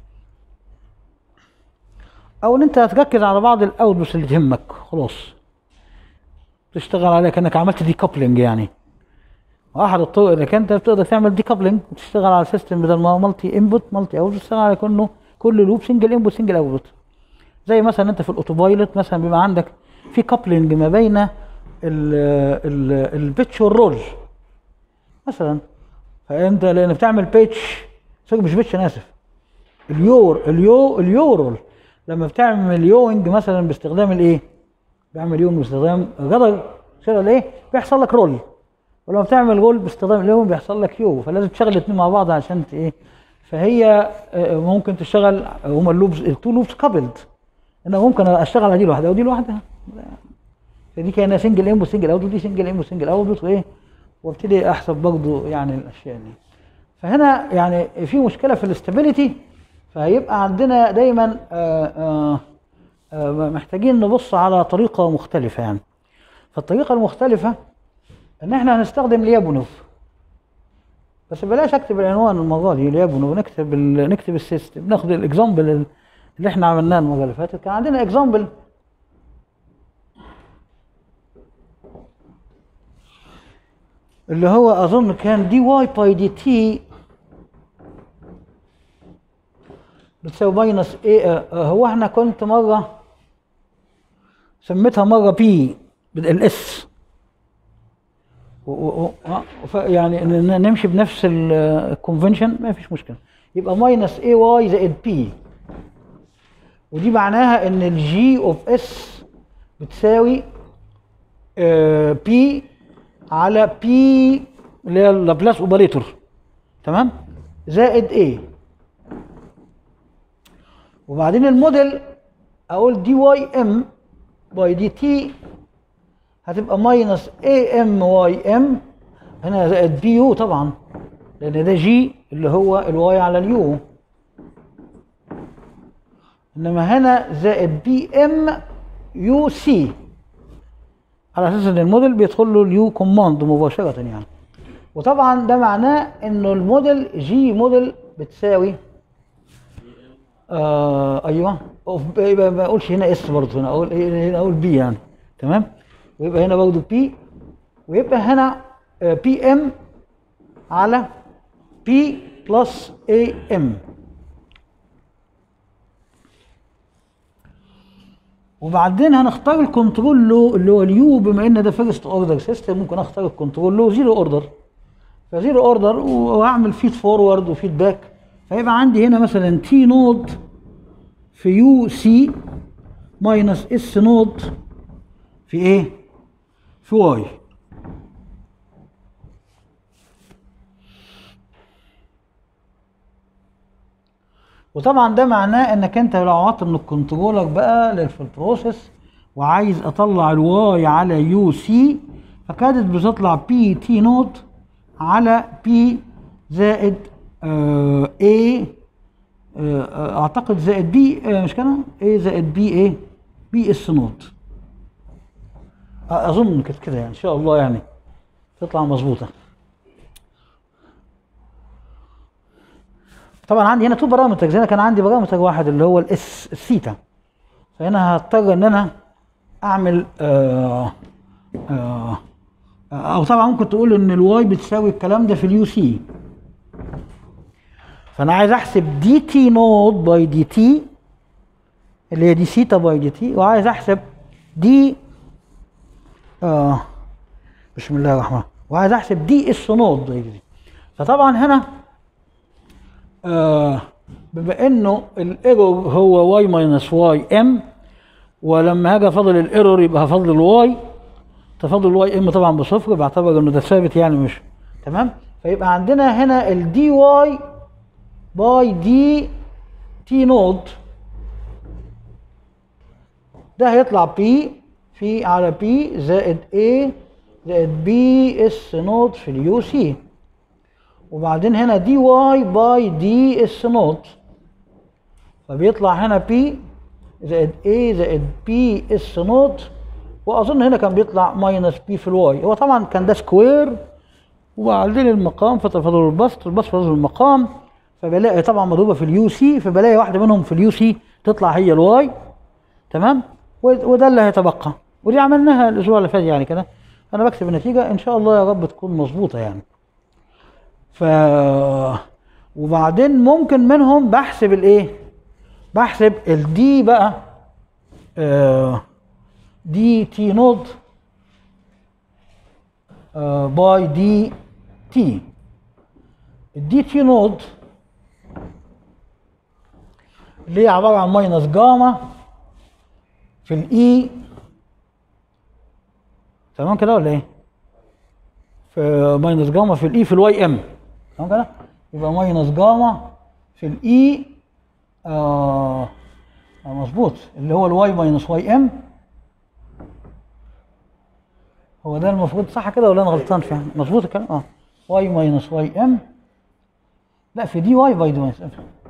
او ان انت تركز على بعض الاوتبوتس اللي تهمك خلاص تشتغل عليها كانك عملت دي كابلنج يعني واحد الطرق انك انت بتقدر تعمل دي كابلنج وتشتغل على سيستم بدل ما مالتي انبوت مالتي اوت تشتغل على كله كل لوب سنجل انبوت سنجل اوتبوت زي مثلا انت في الاوتوبايلوت مثلا بيبقى عندك في كابلنج ما بين البيتش والرول مثلا فانت لان بتعمل بيتش سوري مش بيتش انا اسف اليور اليو اليورول لما بتعمل يوينج مثلا باستخدام الايه؟ بعمل يوينج باستخدام جدر كده الايه؟ بيحصل لك رول ولما بتعمل رول باستخدام اليوم بيحصل لك يو فلازم تشغل الاثنين مع بعض عشان ت- ايه؟ فهي آه، ممكن تشتغل هما اللوبز التو لوبز كابلد انا ممكن اشتغل على دي لوحدها ودي لوحدها فدي كانها سنجل انبوت سنجل اوت ودي سنجل انبوت سنجل اوت وايه وابتدي احسب برضه يعني الاشياء دي فهنا يعني في مشكله في الاستابيليتي فهيبقى عندنا دايما آه، آه، آه، محتاجين نبص على طريقه مختلفه يعني فالطريقه المختلفه ان احنا هنستخدم ليابونوف بس بلاش اكتب العنوان المره دي ليابونوف نكتب ال... نكتب السيستم ناخد الاكزامبل اللي احنا عملناه المره اللي فاتت كان عندنا اكزامبل اللي هو اظن كان دي واي باي دي تي بتساوي ماينس ايه هو احنا كنت مره سميتها مره بي بالاس يعني ن- ن- نمشي بنفس الكونفنشن ما فيش مشكله يبقى ماينس اي واي زائد بي ودي معناها ان الجي اوف اس بتساوي بي على بي اللي هي اللابلاس اوبريتور تمام زائد ايه وبعدين الموديل اقول دي واي ام باي دي تي هتبقى ماينس اي ام واي ام هنا زائد بي يو طبعا لان ده جي اللي هو الواي على اليو انما هنا زائد بي ام يو سي على اساس ان الموديل بيدخل له اليو كوماند مباشره يعني وطبعا ده معناه انه الموديل جي موديل بتساوي آه ايوه أوف- يبقى ما اقولش هنا اس برضه هنا اقول هنا اقول بي يعني تمام ويبقى هنا برضه بي ويبقى هنا بي ام على بي بلس اي ام وبعدين هنختار الكنترول لو اللي هو اليو بما ان ده فيرست اوردر سيستم ممكن اختار الكنترول لو زيرو اوردر فزيرو اوردر واعمل فيد فورورد وفيد باك فيبقى عندي هنا مثلا تي نود في يو سي ماينس اس نود في ايه؟ في واي وطبعا ده معناه انك انت لو عوضت من الكنترولر بقى لل- في البروسيس وعايز اطلع الواي على يو سي فكانت بتطلع بي تي نوت على بي زائد آه اي آه اعتقد زائد بي آه مش كده؟ اي زائد بي ايه؟ بي اس نوت آه اظن كانت كده يعني ان شاء الله يعني تطلع مظبوطه طبعا عندي هنا تو بارامترز هنا كان عندي بارامتر واحد اللي هو الاس الثيتا فهنا هضطر ان انا اعمل آه آه او طبعا ممكن تقول ان الواي بتساوي الكلام ده في اليو سي فانا عايز احسب دي تي نوت باي دي تي اللي هي دي سيتا باي دي تي وعايز احسب دي آه بسم الله الرحمن الرحيم وعايز احسب دي اس نوت باي دي تي فطبعا هنا آه بما انه الايرور هو واي ماينس واي ام ولما هاجي افضل الايرور يبقى هفضل الواي تفاضل الواي ام طبعا بصفر بعتبر انه ده ثابت يعني مش تمام فيبقى عندنا هنا الدي واي باي دي تي نوت ده هيطلع بي في على بي زائد اي زائد بي اس نوت في اليو سي وبعدين هنا دي واي باي دي اس نوت فبيطلع هنا بي زائد اي زائد بي اس نوت واظن هنا كان بيطلع ماينس بي في الواي هو طبعا كان ده سكوير وبعدين المقام فتفاضل البسط البسط تفاضل المقام فبلاقي طبعا مضروبه في اليو سي فبلاقي واحده منهم في اليو سي تطلع هي الواي تمام و- وده اللي هيتبقى ودي عملناها الاسبوع اللي فات يعني كده انا بكتب النتيجه ان شاء الله يا رب تكون مظبوطه يعني ف وبعدين ممكن منهم بحسب الايه بحسب الدي بقى آه دي تي نود آه باي دي تي الدي تي نود اللي هي عباره عن ماينس جاما في الاي تمام كده ولا ايه؟ في ماينس جاما في الاي في الواي ام تمام كده؟ يبقى ماينس جاما في الاي آه آه، مظبوط اللي هو الواي ماينس واي ام هو ده المفروض صح كده ولا انا غلطان فيه مظبوط الكلام اه واي ماينس واي ام لا في دي واي باي دي ماينس ام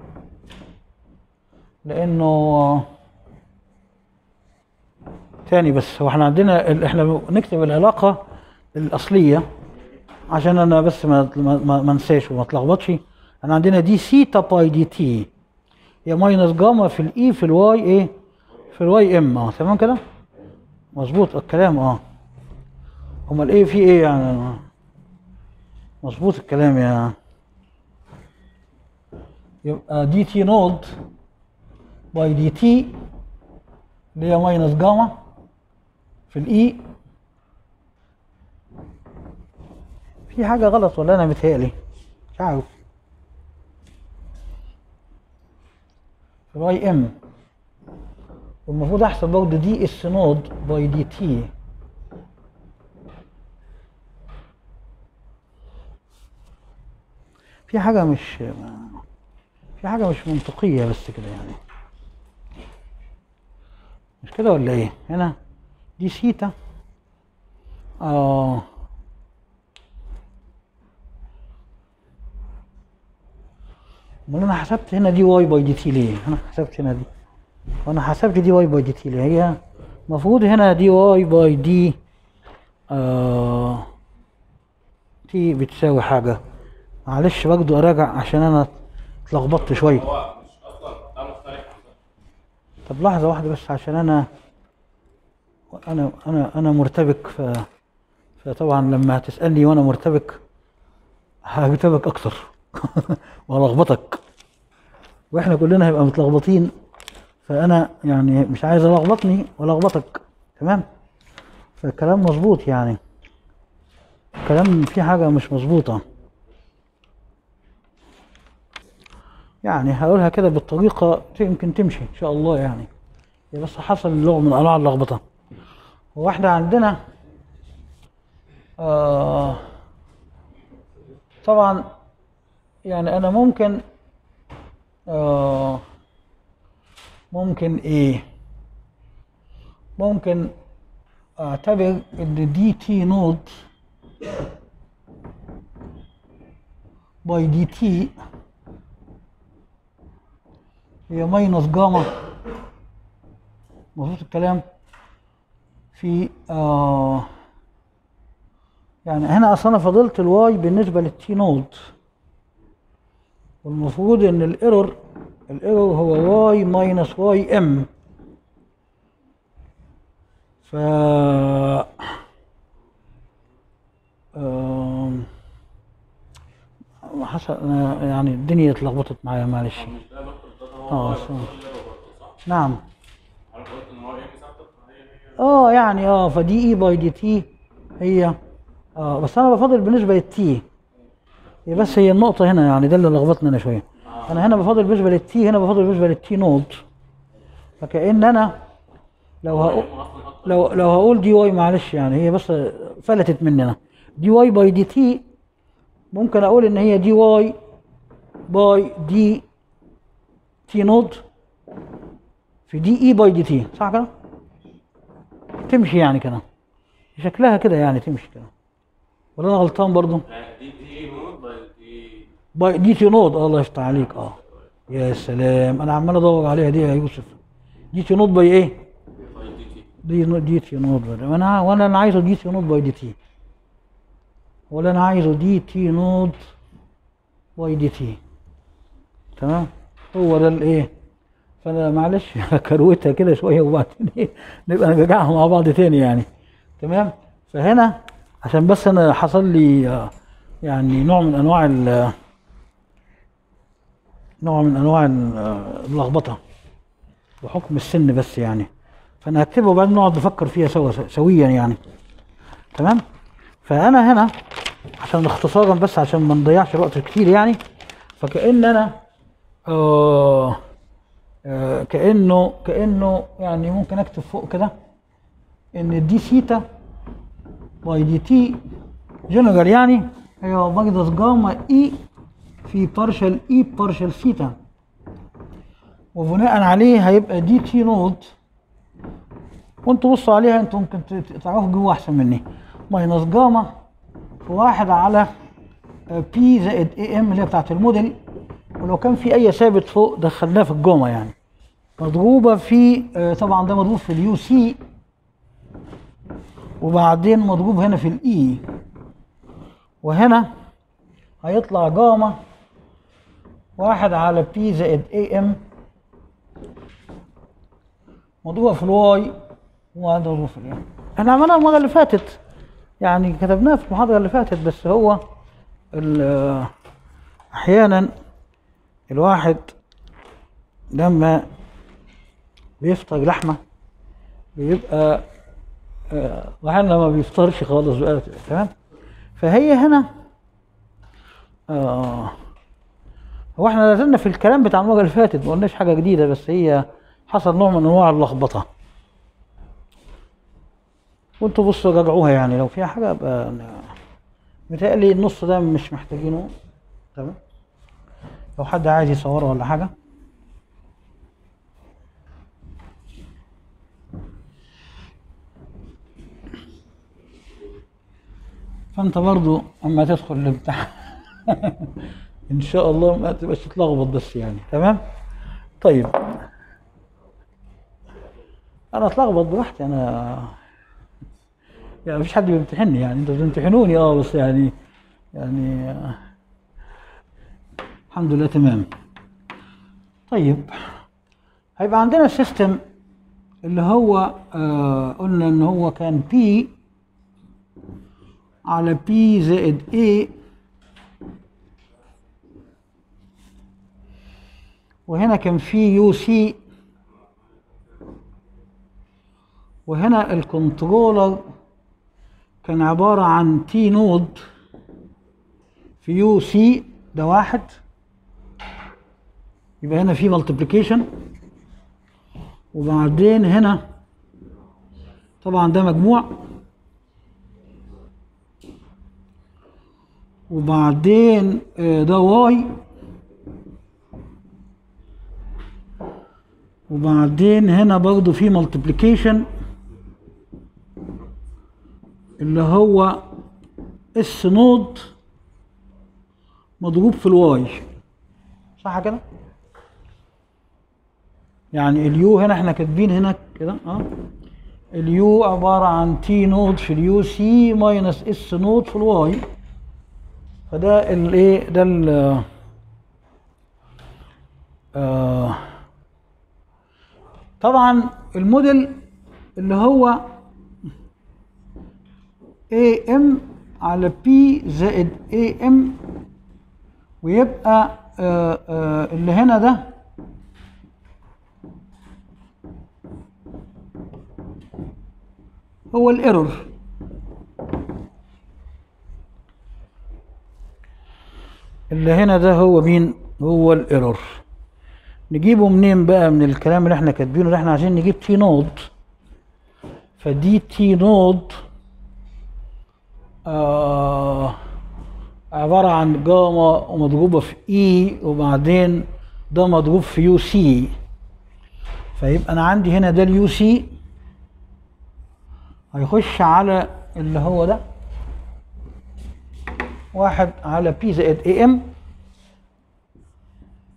لانه تاني بس هو احنا عندنا ال- احنا نكتب العلاقه الاصليه عشان انا بس ما ما ما ما انساش وما اتلخبطش انا عندنا دي سيتا باي دي تي هي ماينس جاما في الاي في الواي ايه في الواي ام اه تمام كده مظبوط الكلام اه امال ايه في ايه يعني مظبوط الكلام يا يبقى دي تي نود باي دي تي اللي هي ماينس جاما في الاي في حاجة غلط ولا أنا متهيألي مش عارف في الواي ام والمفروض أحسب برضه دي اس نود باي دي تي في حاجة مش في حاجة مش منطقية بس كده يعني مش كده ولا ايه هنا دي سيتا اه امال انا حسبت هنا دي واي باي دي تي ليه انا حسبت هنا دي وانا حسبت دي واي باي دي تي ليه هي المفروض هنا دي واي باي دي آه تي بتساوي حاجة معلش برضه اراجع عشان انا اتلخبطت شوية هو مش اصلا ده مختلف عن ده طب لحظة واحدة بس عشان أنا أنا أنا أنا مرتبك ف فطبعا لما هتسألني وأنا مرتبك هرتبك أكتر وهلخبطك وإحنا كلنا هيبقى متلخبطين فأنا يعني مش عايز ألخبطني وألخبطك تمام فالكلام مظبوط يعني الكلام فيه حاجة مش مظبوطة يعني هقولها كده بالطريقة يمكن تمشي إن شاء الله يعني هي بس حصل نوع من أنواع اللخبطة هو إحنا عندنا آه طبعا يعني أنا ممكن آه ممكن إيه ممكن أعتبر إن دي تي نود باي دي تي هي ماينس جاما مظبوط الكلام في آه يعني هنا اصلا فضلت الواي بالنسبه للتي نود والمفروض ان الايرور الايرور هو واي ماينس واي ام ف آم، حصل أنا يعني الدنيا اتلخبطت معايا معلش مش ده يا دكتور ده هو اه هو صح. كل ده برضه صح نعم انا قلت ان هو ايه ثابته فهي هي اه يعني اه فدي اي باي دي تي هي اه بس انا بفضل بالنسبه للتي هي بس هي النقطه هنا يعني ده اللي لخبطني انا شويه انا هنا بفضل بالنسبه للتي هنا بفضل بالنسبه للتي نود فكأن انا لو هقول لو لو هقول دي واي معلش يعني هي بس فلتت مننا دي واي باي دي تي ممكن اقول ان هي دي واي باي دي تي نود في دي اي باي دي تي صح كده؟ تمشي يعني كده شكلها كده يعني تمشي كده ولا انا غلطان برضو يعني دي دي نود باي دي باي دي تي نود الله يفتح عليك اه يا سلام انا عمال ادور عليها دي يا يوسف دي تي نود باي ايه باي دي تي دي نو- دي تي نود بقى. وانا وانا انا عايزه دي تي نود باي دي تي ولا انا عايزه دي تي نود باي دي تي تمام هو ده الايه فانا معلش كروتها كده شويه وبعدين ايه نبقى نرجعها مع بعض تاني يعني تمام فهنا عشان بس انا حصل لي آه، يعني نوع من انواع ال- نوع من انواع ال- آه، اللخبطه بحكم السن بس يعني فانا هكتبه وبعدين نقعد نفكر فيها سوا سويا يعني تمام فانا هنا عشان اختصارا بس عشان ما نضيعش وقت كتير يعني فكأن انا آه آه كأنه كأنه يعني ممكن اكتب فوق كده ان دي سيتا باي دي تي جنرال يعني هي ماجنس جاما اي في بارشل اي بارشل سيتا وبناء عليه هيبقى دي تي نود وانتوا بصوا عليها انتوا ممكن ت- ت- تعرفوا جوه احسن مني ماينس جاما في واحد على بي زائد اي ام اللي هي بتاعت الموديل ولو كان في اي ثابت فوق دخلناه في الجاما يعني مضروبه في آه، طبعا ده مضروب في اليو سي وبعدين مضروب هنا في الاي وهنا هيطلع جاما واحد على بي زائد اي ام مضروبه في الواي وهذا مضروب في الاي احنا عملناها المره اللي فاتت يعني كتبناها في المحاضره اللي فاتت بس هو ال- احيانا الواحد لما بيفطر لحمه بيبقى آه، واحيانا ما بيفطرش خالص بقى تمام فهي هنا آه هو احنا لازلنا في الكلام بتاع المره اللي فاتت ما قلناش حاجه جديده بس هي حصل نوع من انواع اللخبطه وانتوا بصوا راجعوها يعني لو فيها حاجه ابقى ن- متهيألي النص ده مش محتاجينه تمام لو حد عايز يصوره ولا حاجه فانت برضو اما تدخل الامتحان ان شاء الله ما تبقاش تتلخبط بس يعني تمام طيب انا اتلخبط براحتي انا يعني مفيش حد بيمتحني يعني انتوا بتمتحنوني اه بس يعني يعني آه، الحمد لله تمام طيب هيبقى عندنا سيستم اللي هو آه قلنا ان هو كان بي على بي زائد A وهنا كان في يو سي وهنا الكنترولر كان عبارة عن تي نود في يو سي ده واحد يبقى هنا في مالتيبليكيشن وبعدين هنا طبعا ده مجموع وبعدين آه، ده واي وبعدين هنا برضو في مالتيبليكيشن اللي هو اس نود مضروب في الواي صح كده يعني اليو هنا احنا كاتبين هنا كده اه اليو عبارة عن تي نود في اليو سي ماينس اس نود في الواي فده الايه ده ال آه طبعا الموديل اللي هو اي ام على بي زائد اي ام ويبقى آه آه اللي هنا ده هو الايرور اللي هنا ده هو مين هو الايرور نجيبه منين بقى من الكلام اللي احنا كاتبينه ده احنا عايزين نجيب تي نود فدي تي نود آه عبارة عن جاما ومضروبة في اي وبعدين ده مضروب في يو سي فيبقى انا عندي هنا ده اليو سي هيخش على اللي هو ده واحد على بي زائد اي ام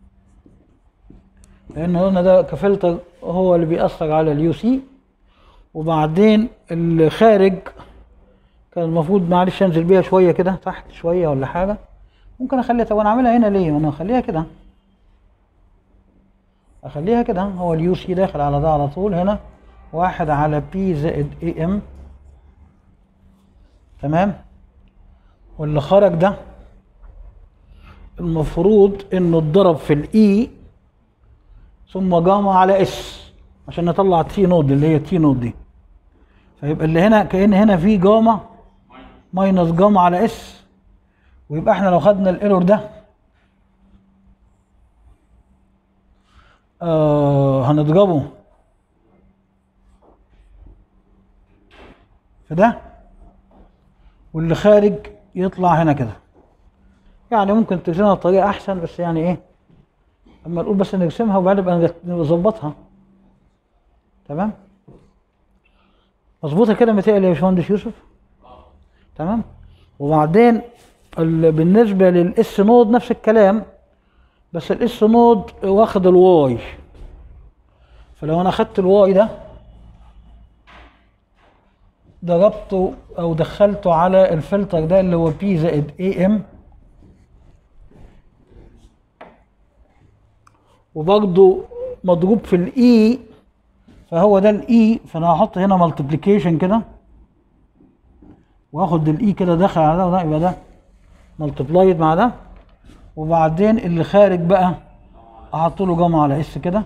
لان قلنا ده كفلتر هو اللي بيأثر على اليو سي وبعدين الخارج كان المفروض معلش انزل بيها شويه كده تحت شويه ولا حاجه ممكن اخليها طب انا اعملها هنا ليه؟ ما انا اخليها كده اخليها كده هو اليو سي داخل على ده على طول هنا واحد على بي زائد اي ام تمام واللي خرج ده المفروض انه اتضرب في الاي ثم جمع على اس عشان نطلع تي نود اللي هي تي نود دي فيبقى اللي هنا كأن هنا في جاما ماينس جاما على اس ويبقى احنا لو خدنا الايرور ده آه هنضربه في ده واللي خارج يطلع هنا كده يعني ممكن ترسمها بطريقة أحسن بس يعني إيه أما نقول بس نرسمها وبعدين نبقى نظبطها تمام مظبوطة كده متهيألي يا باشمهندس يوسف تمام وبعدين ال- بالنسبة للاس نود نفس الكلام بس الاس نود واخد الواي فلو انا اخدت الواي ده ضربته او دخلته على الفلتر ده اللي هو بي زائد اي ام وبرضه مضروب في الاي فهو ده الاي فانا هحط هنا ملتبليكيشن كده واخد الاي كده داخل على ده وده يبقى ده ملتبلايد مع ده وبعدين اللي خارج بقى احط له جمع على اس كده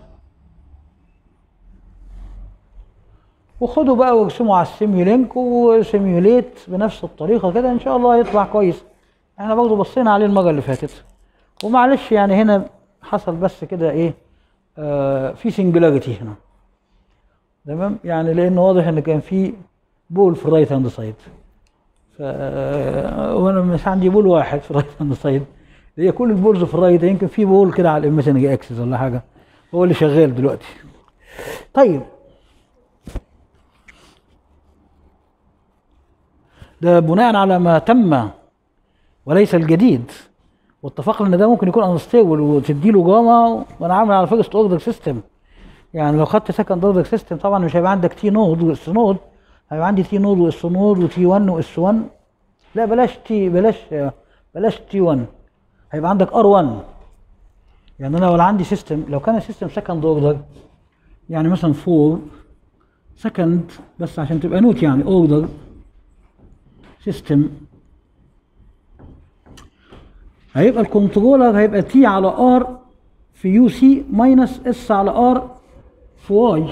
وخدوا بقى وارسموا على السيميولينك وسيميوليت بنفس الطريقه كده ان شاء الله يطلع كويس احنا برضه بصينا عليه المره اللي فاتت ومعلش يعني هنا حصل بس كده ايه آه في سنجلاريتي هنا تمام يعني لان واضح ان كان في بول في الرايت هاند سايد ف وانا مش عندي بول واحد في الرايت هاند سايد هي كل البولز في الرايت يمكن في بول كده على الايميجنري اكسس ولا حاجه هو اللي شغال دلوقتي طيب ده بناء على ما تم وليس الجديد واتفقنا ان ده ممكن يكون انستيبل وتدي له جاما وانا عامل على فيرست اوردر سيستم يعني لو خدت سكند اوردر سيستم طبعا مش هيبقى عندك تي نود واس نود هيبقى عندي تي نود واس نود وتي 1 واس 1 لا بلاش تي بلاش بلاش تي 1 هيبقى عندك ار 1 يعني انا لو عندي سيستم لو كان السيستم سكند اوردر يعني مثلا 4 سكند بس عشان تبقى نوت يعني اوردر سيستم هيبقى الكنترولر هيبقى تي على ار في يو سي ماينس اس على ار في واي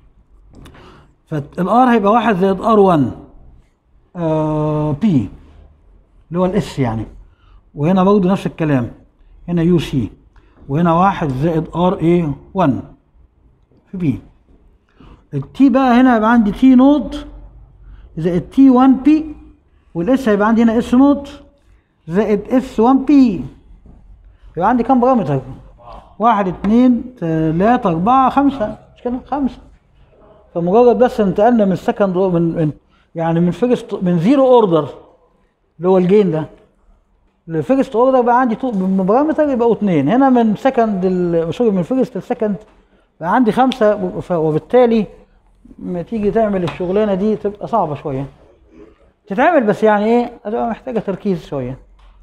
فالار هيبقى واحد زائد ار 1 آه بي اللي هو الاس يعني وهنا برضه نفس الكلام هنا يو سي وهنا واحد زائد ار اي 1 في بي التي بقى هنا هيبقى عندي تي نود زائد تي 1 بي والاس هيبقى عندي هنا اس نود زائد اس 1 بي يبقى عندي كام بارامتر؟ واحد اتنين تلاتة أربعة خمسة مش كده؟ خمسة فمجرد بس انتقلنا من السكند من, من يعني من فيرست من زيرو اوردر اللي هو الجين ده لفيرست اوردر بقى عندي تو من بارامتر يبقوا اتنين هنا من سكند سوري من فيرست لسكند بقى عندي خمسة ف- وبالتالي لما تيجي تعمل الشغلانة دي تبقى صعبة شوية تتعمل بس يعني ايه هتبقى محتاجة تركيز شوية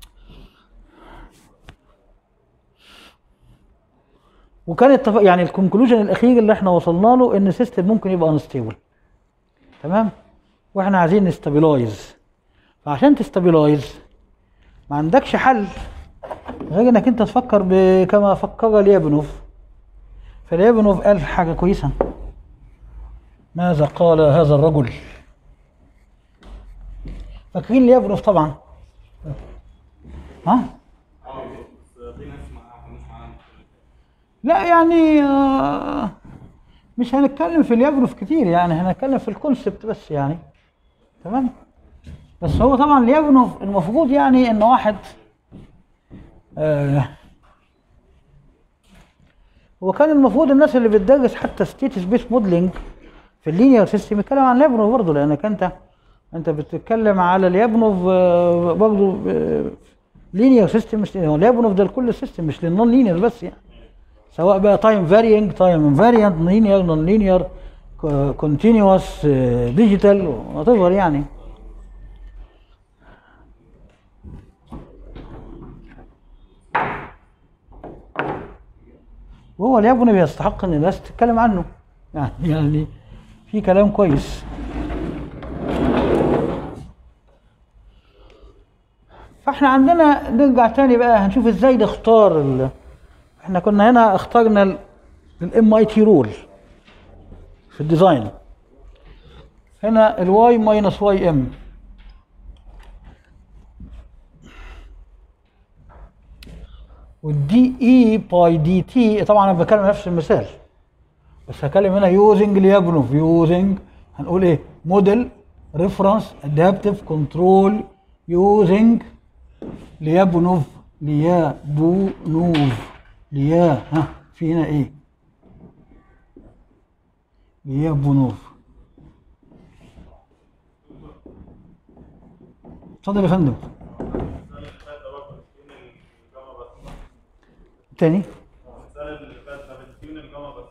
وكان التف... يعني الكونكلوجن الاخير اللي احنا وصلنا له ان السيستم ممكن يبقى انستيبل تمام واحنا عايزين نستابلايز فعشان تستابلايز ما عندكش حل غير انك انت تفكر ب... كما فكر ليابنوف فليابنوف قال حاجه كويسه ماذا قال هذا الرجل فاكرين ليابنوف طبعا ها اه بس في ناس ما كانوش معانا لا يعني آه، مش هنتكلم في اليابنوف كتير يعني هنتكلم في الكونسبت بس يعني تمام بس هو طبعا اليابنوف المفروض يعني ان واحد آه هو كان المفروض الناس اللي بتدرس حتى ستيت سبيس موديلنج في اللينير سيستم يتكلم عن اليابنوف برضه لانك انت انت بتتكلم على اليابنوف آه، برضه لينير سيستم مش هو اليابنوف ده لكل السيستم مش للنون لينير بس يعني سواء بقى تايم فارينج تايم انفاريانت لينير نون لينير كونتينوس ديجيتال وات يعني وهو الياباني بيستحق ان الناس تتكلم عنه يعني يعني في كلام كويس فاحنا عندنا نرجع تاني بقى هنشوف ازاي نختار ال... احنا كنا هنا اخترنا الام اي تي رول في الديزاين هنا الواي ماينس واي ام والدي اي باي دي تي طبعا انا بتكلم نفس المثال بس هكلم هنا يوزنج ليابنوف يوزنج هنقول ايه موديل ريفرنس ادابتيف كنترول يوزنج ليابنوف ليابونوف ليا ها في هنا ايه ليابونوف اتفضل يا فندم المثال اللي فات ده برضه بتكون الجاما بس تاني المثال اللي فات ده بتكون الجاما بس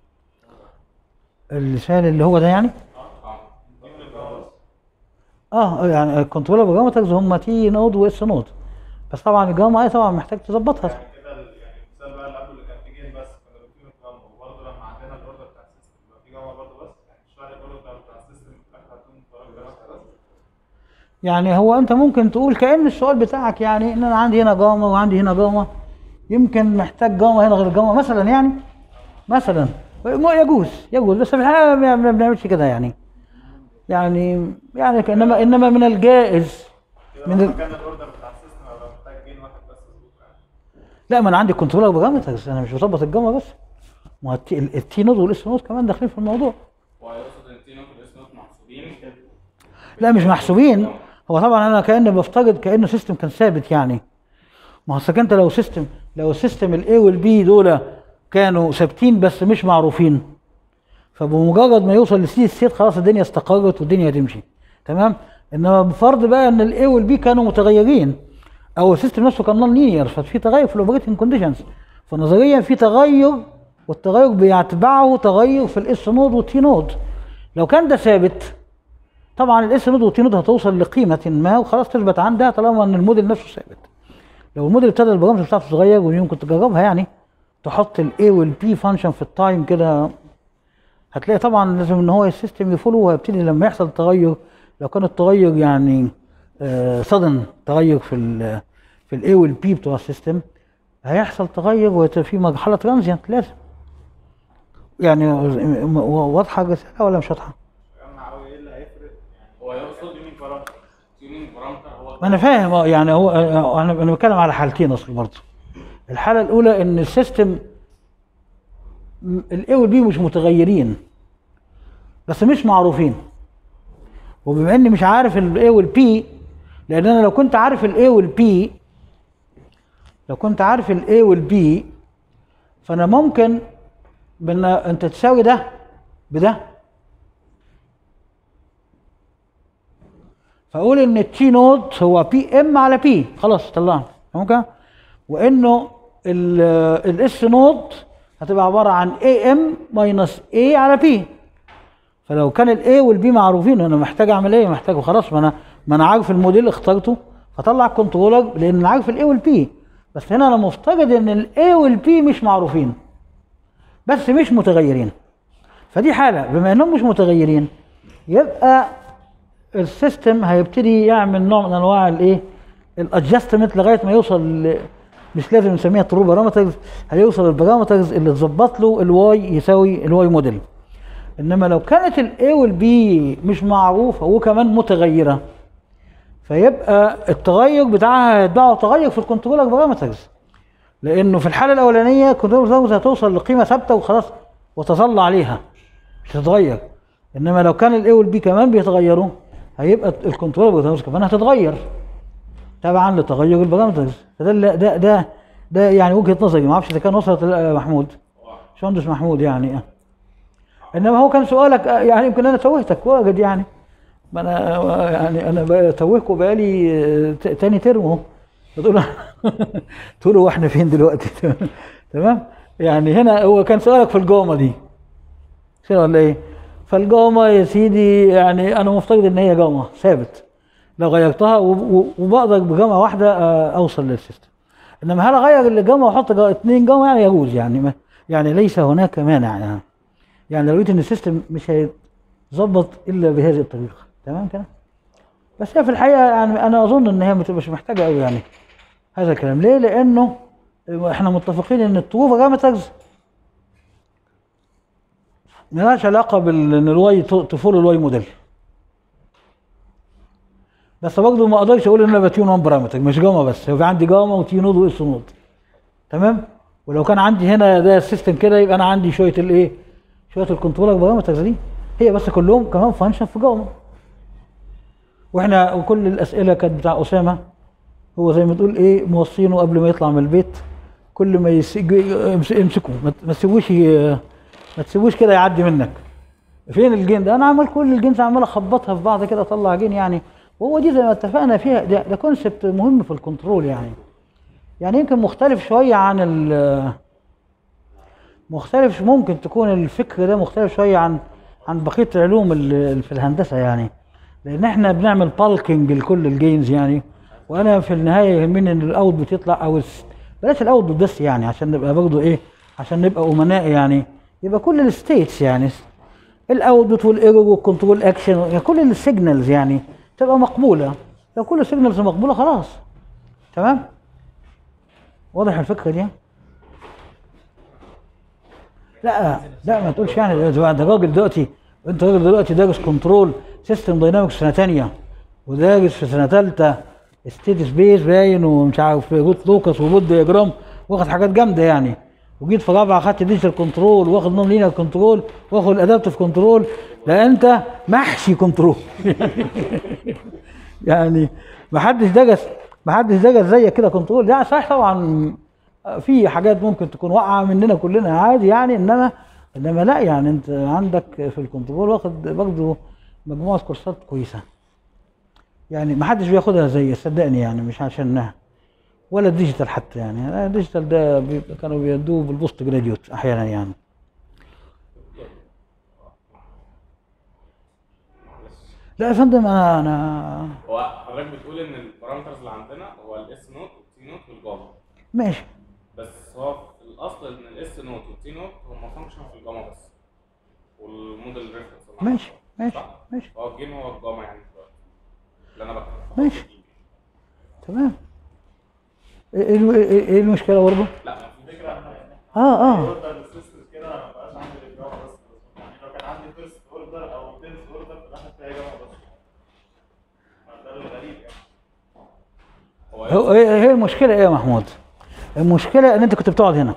اللسان اللي هو ده يعني اه بتكون الجاما بس اه يعني الكنترولر بارامترز هم تي نود واس نود بس طبعا الجاما اي طبعا محتاج تظبطها يعني كده ال- يعني المثال بقى اللي قبله اللي كان في جيم بس كنا بنكون الجاما وبرضه لما عندنا الاوردر بتاع السيستم يبقى في جاما برضه بس يعني مش فارق الاوردر بتاع بتاع السيستم في الاخر هتكون درجه جاما بس يعني هو انت ممكن تقول كأن السؤال بتاعك يعني ان انا عندي هنا جاما وعندي هنا جاما يمكن محتاج جاما هنا غير جاما مثلا يعني مثلا ما يجوز يجوز بس في الحقيقه ما ما بنعملش كده يعني يعني يعني انما انما من الجائز كده من لما ال... كان الاوردر بتاع السيستم هيبقى محتاج جين واحد بس مظبوط يعني لا ما انا عندي كنترولر بارامترز انا مش بظبط الجاما بس ما هو التي, التي نود والاس نود كمان داخلين في الموضوع ويقصد ان التي نوت والاس نوت محسوبين لا مش محسوبين هو طبعا انا كاني بفترض كانه سيستم كان ثابت يعني ما هو أصلك انت لو سيستم لو السيستم الاي والبي دول كانوا ثابتين بس مش معروفين فبمجرد ما يوصل لسي ستيت خلاص الدنيا استقرت والدنيا هتمشي تمام انما بفرض بقى ان الاي والبي كانوا متغيرين او السيستم نفسه كان نون لينير ففي تغير في الاوبريتنج كونديشنز فنظريا في تغير والتغير بيتبعه تغير في الاس نود والتي نود لو كان ده ثابت طبعا الاس نود والتي نود هتوصل لقيمه ما وخلاص تثبت عندها طالما ان الموديل نفسه ثابت لو الموديل ابتدى البرامج بتاعته تتغير ويمكن تجربها يعني تحط الاي والبي فانكشن في التايم كده هتلاقي طبعا لازم ان هو السيستم يفولو وهيبتدي لما يحصل تغير لو كان التغير يعني صدن تغير في ال في الاي والبي بتوع السيستم هيحصل تغير ويبقى في مرحله ترانزيانت لازم يعني واضحه الرساله ولا مش واضحه؟ فهمنا قوي ايه اللي هيفرق يعني هو يقصد تيونينج بارامتر تيونينج بارامتر هو ما انا فاهم اه يعني هو آه، انا انا بتكلم على حالتين اصل برضه الحاله الاولى ان السيستم الاي والبي مش متغيرين بس مش معروفين وبما اني مش عارف الاي والبي لان انا لو كنت عارف الاي والبي لو كنت عارف الاي والبي فانا ممكن بان انت تساوي ده بده فاقول ان التي نود هو بي ام على بي خلاص طلعنا ممكن وانه الاس نود هتبقى عباره عن اي ام ماينس اي على بي فلو كان الاي والبي معروفين انا محتاج اعمل ايه محتاج خلاص ما انا ما انا عارف الموديل اخترته فطلع كنترولر لان انا عارف الاي والبي بس هنا انا مفترض ان الاي والبي مش معروفين بس مش متغيرين فدي حاله بما انهم مش متغيرين يبقى السيستم هيبتدي يعمل نوع من انواع الايه الادجستمنت لغايه ما يوصل ل- مش لازم نسميها ترو بارامترز هيوصل البارامترز اللي تظبط له الواي يساوي الواي موديل انما لو كانت الاي والبي مش معروفه وكمان متغيره فيبقى التغير بتاعها هيتبعه تغير في الكنترولر بارامترز لانه في الحاله الاولانيه الكنترولر بارامترز هتوصل لقيمه ثابته وخلاص وتظل عليها مش هتتغير انما لو كان الاي والبي كمان بيتغيروا هيبقى الكنترول بارامترز كمان هتتغير تبعا لتغير البارامترز فده اللي- ده ده ده يعني وجهه نظري ما اعرفش اذا كان وصلت ل- محمود باشمهندس محمود يعني آه. انما هو كان سؤالك آه، يعني يمكن انا توهتك واجد يعني ما انا آه، يعني انا بتوهكوا بقالي آه، ت- تاني ترم اهو بتقول تقول هو احنا فين دلوقتي تمام يعني هنا هو كان سؤالك في الجومه دي كده ولا ايه؟ فالجاما يا سيدي يعني انا مفترض ان هي جاما ثابت لو غيرتها و- و- وبقدر بجاما واحده آه، اوصل للسيستم انما هل اغير الجاما واحط جا- اتنين جاما يعني يجوز يعني ما يعني ليس هناك مانع يعني يعني لو لقيت ان السيستم مش هيتظبط الا بهذه الطريقه تمام كده بس هي في الحقيقه يعني انا اظن ان هي ما تبقاش محتاجه قوي يعني هذا الكلام ليه لانه احنا متفقين ان الترو بارامترز ملهاش علاقه بال ان الواي تفول الواي موديل بس برضه ما اقدرش اقول ان انا بتيون وان بارامتر مش جاما بس هو في عندي جاما وتي نود واس نود تمام ولو كان عندي هنا ده السيستم كده يبقى انا عندي شويه الايه شويه الكنترولر بارامترز دي هي بس كلهم كمان فانكشن في جاما واحنا وكل الاسئله كانت بتاع اسامه هو زي ما تقول ايه موصينه قبل ما يطلع من البيت كل ما يس- يمس- يمسكه ما ت- ما تسيبوش ي- ما تسيبوش كده يعدي منك فين الجين ده انا عمال كل الجينز عمال اخبطها في بعض كده اطلع جين يعني وهو دي زي ما اتفقنا فيها ده, ده كونسبت مهم في الكنترول يعني يعني يمكن مختلف شويه عن ال مختلف ممكن تكون الفكر ده مختلف شويه عن عن بقيه العلوم اللي في الهندسه يعني لان احنا بنعمل بالكينج لكل الجينز يعني وانا في النهايه يهمني ان الاوت يطلع او الس- بلاش الاوت بس يعني عشان نبقى برضه ايه عشان نبقى امناء يعني يبقى كل الستيتس يعني الاوتبوت والايرور والكنترول اكشن يعني كل السيجنالز يعني تبقى مقبوله لو كل السيجنالز مقبوله خلاص تمام واضح الفكره دي لا لا ما تقولش يعني ده ده راجل دلوقتي انت راجل دلوقتي دارس كنترول سيستم داينامكس سنه ثانيه ودارس في سنه ثالثه ستيت سبيس باين ومش عارف روت لوكاس وبود دياجرام واخد حاجات جامده يعني وجيت في رابعه خدت ديجيتال كنترول واخد نون لينير كنترول واخد الادابتيف كنترول لا انت محشي كنترول يعني ما حدش درس ما حدش درس زيك كده كنترول يعني صحيح طبعا في حاجات ممكن تكون واقعه مننا كلنا عادي يعني انما انما لا يعني انت عندك في الكنترول واخد برضه مجموعه كورسات كويسه يعني ما حدش بياخدها زي صدقني يعني مش عشان ولا الديجيتال حتى يعني الديجيتال ده بيبقى كانوا بيدوه بالبوست جراديوت احيانا يعني لا يا فندم انا انا هو حضرتك بتقول ان البارامترز اللي عندنا هو الاس نوت والتي نوت والجاما ماشي بس هو في الاصل ان الاس نوت والتي نوت هم فانكشن في الجاما بس والموديل ريفرنس ماشي ماشي ماشي هو الجيم هو الجاما يعني دلوقتي اللي انا بكتبه ماشي. تمام ايه ايه- ايه ايه المشكله برضه؟ لا ما في الفكره ان اه اه اوردر السيستم كده ما بقاش عندي الجامعه بس يعني لو كان عندي فيرست اوردر او تنس اوردر في الاخر تلاقي جامعه بس ده الغريب يعني هو هو هي هي المشكله ايه يا محمود؟ المشكله ان انت كنت بتقعد هنا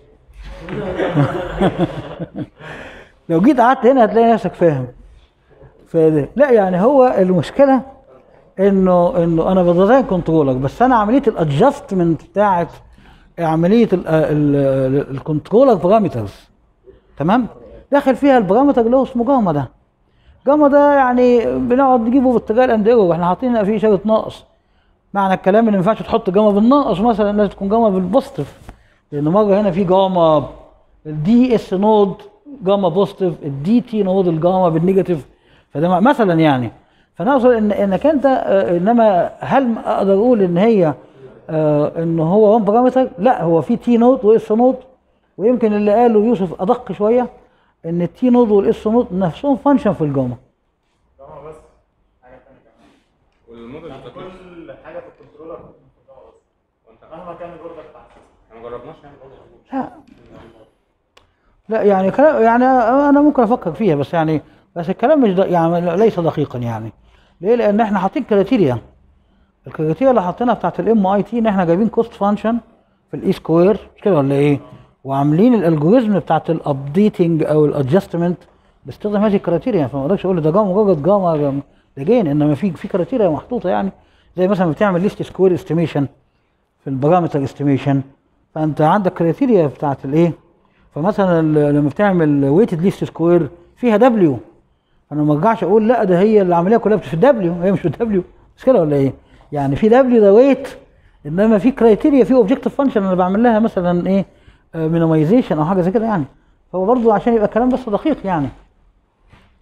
لو جيت قعدت هنا هتلاقي نفسك فاهم فده لا يعني هو المشكله انه انه انا بديزاين كنترولر بس انا عمليه الادجستمنت بتاعت عمليه الكنترولر بارامترز تمام داخل فيها البارامتر اللي هو اسمه جاما ده جاما ده يعني بنقعد نجيبه بالتجال اند ايرور احنا حاطين هنا فيه اشاره ناقص معنى الكلام ان ما ينفعش تحط جاما بالناقص مثلا لازم تكون جاما بالبوزيتيف لان مره هنا في جاما الدي اس نود جاما بوزيتيف الدي تي نود الجاما بالنيجاتيف فده مع- مثلا يعني فانا اقصد ان انك انت آه، انما هل اقدر اقول ان هي آه، ان هو وان بارامتر لا هو في تي نود واس نود ويمكن اللي قاله يوسف ادق شويه ان التي نود والاس نود نفسهم فانكشن في الجاما جامعه بس حاجه ثانيه كمان والموديل يعني ذات نفسه كل حاجه في الكنترولر في الجامعه بس وانت مهما كان الاوردر بتاع السيستم احنا ما جربناش يعني لا لا يعني كلام يعني انا ممكن افكر فيها بس يعني بس الكلام مش دق- يعني ليس دقيقا يعني ليه؟ لان احنا حاطين كريتيريا الكريتيريا اللي حاطينها بتاعت الام اي تي ان احنا جايبين كوست فانكشن في الاي سكوير مش كده ولا ايه؟ وعاملين الالجوريزم بتاعت الابديتنج او الادجستمنت باستخدام هذه الكريتيريا فما اقدرش اقول ده جاما مجرد جاما جاما ده جين انما في في كريتيريا محطوطه يعني زي مثلا بتعمل ليست سكوير استيميشن في البارامتر استيميشن فانت عندك كريتيريا بتاعت الايه؟ فمثلا ال- لما بتعمل ويتد ليست سكوير فيها دبليو انا ما ارجعش اقول لا ده هي العمليه كلها في الدبليو هي مش في الدبليو مش كده ولا ايه؟ يعني في دبليو ده ويت انما في كرايتيريا في اوبجكتيف فانكشن انا بعمل لها مثلا ايه مينيمايزيشن او حاجه زي كده يعني فهو برضو عشان يبقى الكلام بس دقيق يعني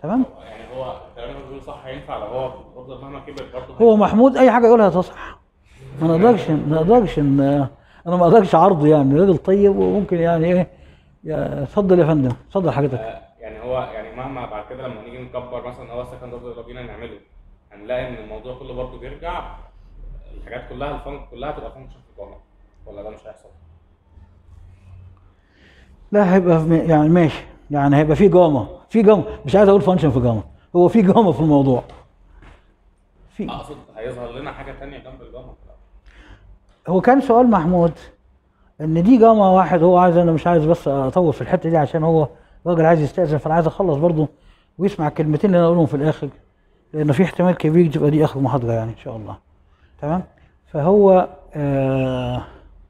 تمام يعني هو الكلام اللي بيقوله صح هينفع لو هو الاوردر مهما كبر برضه هو محمود اي حاجه يقولها تصح ما نقدرش ما نقدرش ان انا ما اقدرش عرضه يعني راجل طيب وممكن يعني ايه يا- اتفضل يا فندم اتفضل حضرتك آه، يعني هو يعني مهما بعد كده لما نيجي نكبر مثلا هو السكند اوردر اللي جينا نعمله هنلاقي ان الموضوع كله برضه بيرجع الحاجات كلها الفانك كلها تبقى فانكشن في الجامعه ولا ده مش هيحصل؟ لا هيبقى في- يعني ماشي يعني هيبقى في جاما في جاما مش عايز اقول فانكشن في جاما هو في جاما في الموضوع في اقصد هيظهر لنا حاجه تانية جنب الجامعه هو كان سؤال محمود ان دي جاما واحد هو عايز انا مش عايز بس اطول في الحته دي عشان هو راجل عايز يستاذن فانا عايز اخلص برضه ويسمع الكلمتين اللي انا اقولهم في الاخر لان في احتمال كبير تبقى دي اخر محاضره يعني ان شاء الله تمام فهو آه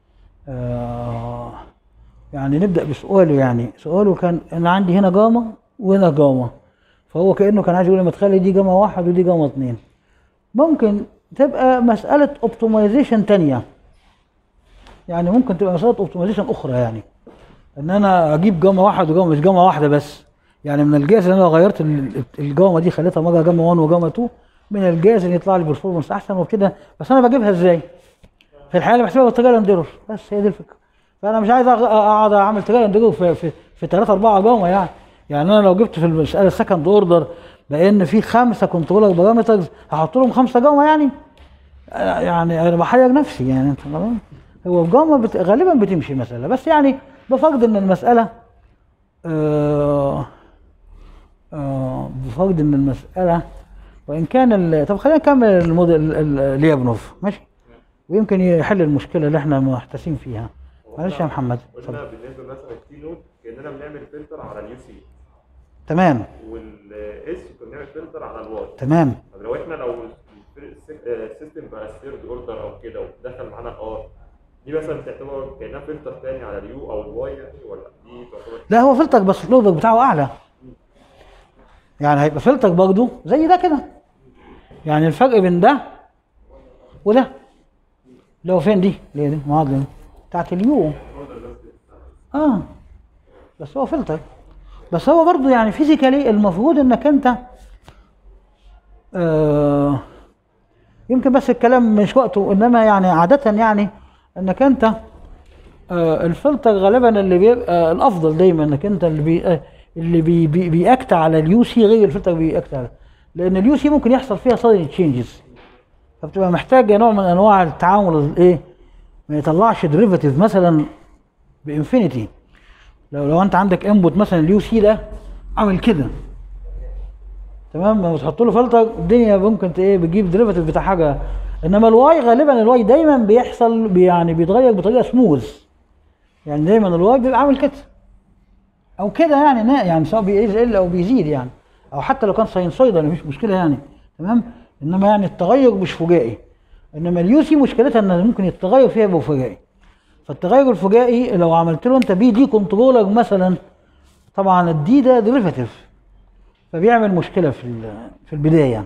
آه يعني نبدا بسؤاله يعني سؤاله كان انا عندي هنا جاما وهنا جاما فهو كانه كان عايز يقول لما تخلي دي جاما واحد ودي جاما اتنين ممكن تبقى مساله اوبتمايزيشن تانيه يعني ممكن تبقى مساله اوبتمايزيشن اخرى يعني ان انا اجيب جاما واحد وجاما مش جاما واحده بس يعني من الجاهز ان انا لو غيرت ال- الجاما دي خليتها مره جاما 1 وجاما 2 من الجاهز ان يطلع لي برفورمانس احسن وكده بس انا بجيبها ازاي؟ في الحقيقه انا بحسبها بالتجاره انديرور بس هي دي الفكره فانا مش عايز أغ- اقعد اعمل تجاره انديرور في في في 3 4 جاما يعني يعني انا لو جبت في المساله السكند اوردر لان في خمسه كنترولر بارامترز هحط لهم خمسه جاما يعني آه، يعني انا بحير نفسي يعني انت فاهم؟ هو الجاما بت... غالبا بتمشي المساله بس يعني بفرض ان المساله آه آه بفرض ان المساله وان كان ال... طب خلينا نكمل الموديل ال- ال- ليابنوف ماشي ويمكن يحل المشكله اللي احنا محتاسين فيها معلش يا محمد اتفضل. قلنا بالنسبه مثلا الكي نود كاننا بنعمل فلتر على اليو سي تمام والاس كنا بنعمل فلتر على الواي تمام طب لو احنا لو السيستم بقى ثيرد اوردر او كده ودخل معانا الار دي مثلا تعتبر كانها فلتر تاني على اليو او الواي يعني ولا دي تعتبر لا هو فلتر بس الفلوبر بتاعه اعلى يعني هيبقى فلتر برضه زي ده كده يعني الفرق بين ده وده لو فين دي اللي هي دي المعادله دي بتاعت اليو اه بس هو فلتر بس هو برضه يعني فيزيكالي المفروض انك انت آه يمكن بس الكلام مش وقته انما يعني عاده يعني انك انت آه، الفلتر غالبا اللي بيبقى الافضل دايما انك انت اللي بي آه، اللي بي بي بيأكت على اليو سي غير الفلتر بيأكت على لان اليو سي ممكن يحصل فيها سايد تشينجز فبتبقى محتاجه نوع من انواع التعامل الايه ما يطلعش ديريفاتيف مثلا بانفينيتي لو لو انت عندك انبوت مثلا اليو سي ده عامل كده تمام لما تحط له فلتر الدنيا ممكن ت- ايه بتجيب ديريفاتيف بتاع حاجه انما الواي غالبا الواي دايما بيحصل بي- يعني بيتغير بطريقه سموث يعني دايما الواي بيبقى عامل كده او كده يعني نا- يعني سواء بيقل او بيزيد يعني او حتى لو كان ساينسويدال مفيش مشكله يعني تمام انما يعني التغير مش فجائي انما اليو سي مشكلتها ان ممكن التغير فيها يبقى فجائي فالتغير الفجائي لو عملت له انت بي دي كنترولر مثلا طبعا الدي ده ديريفاتيف فبيعمل مشكله في ال- في البدايه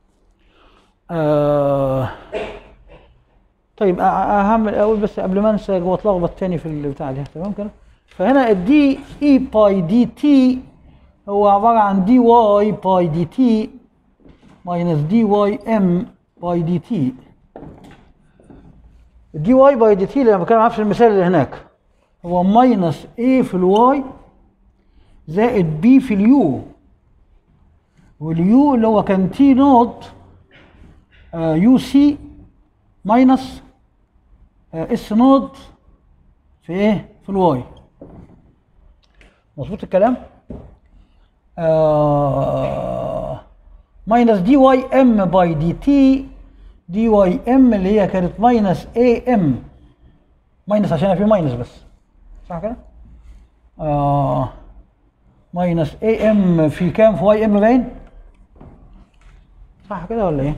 آه طيب أ- اهم الاول بس قبل ما انسى هو اتلخبط تاني في البتاع ده تمام كده فهنا الدي اي باي دي تي هو عباره عن دي واي باي دي تي ماينس دي واي ام باي دي تي الدي واي باي دي تي اللي انا بتكلم عنه في المثال اللي هناك هو ماينس اي في الواي زائد بي في اليو واليو اللي هو كان تي نوت يو سي ماينس اس نوت في ايه في الواي مظبوط الكلام آه ماينس دي واي ام باي دي تي دي واي ام اللي هي كانت ماينس اي ام ماينس عشان في ماينس بس صح كده آه ماينس اي ام في كام في واي ام باين صح كده ولا ايه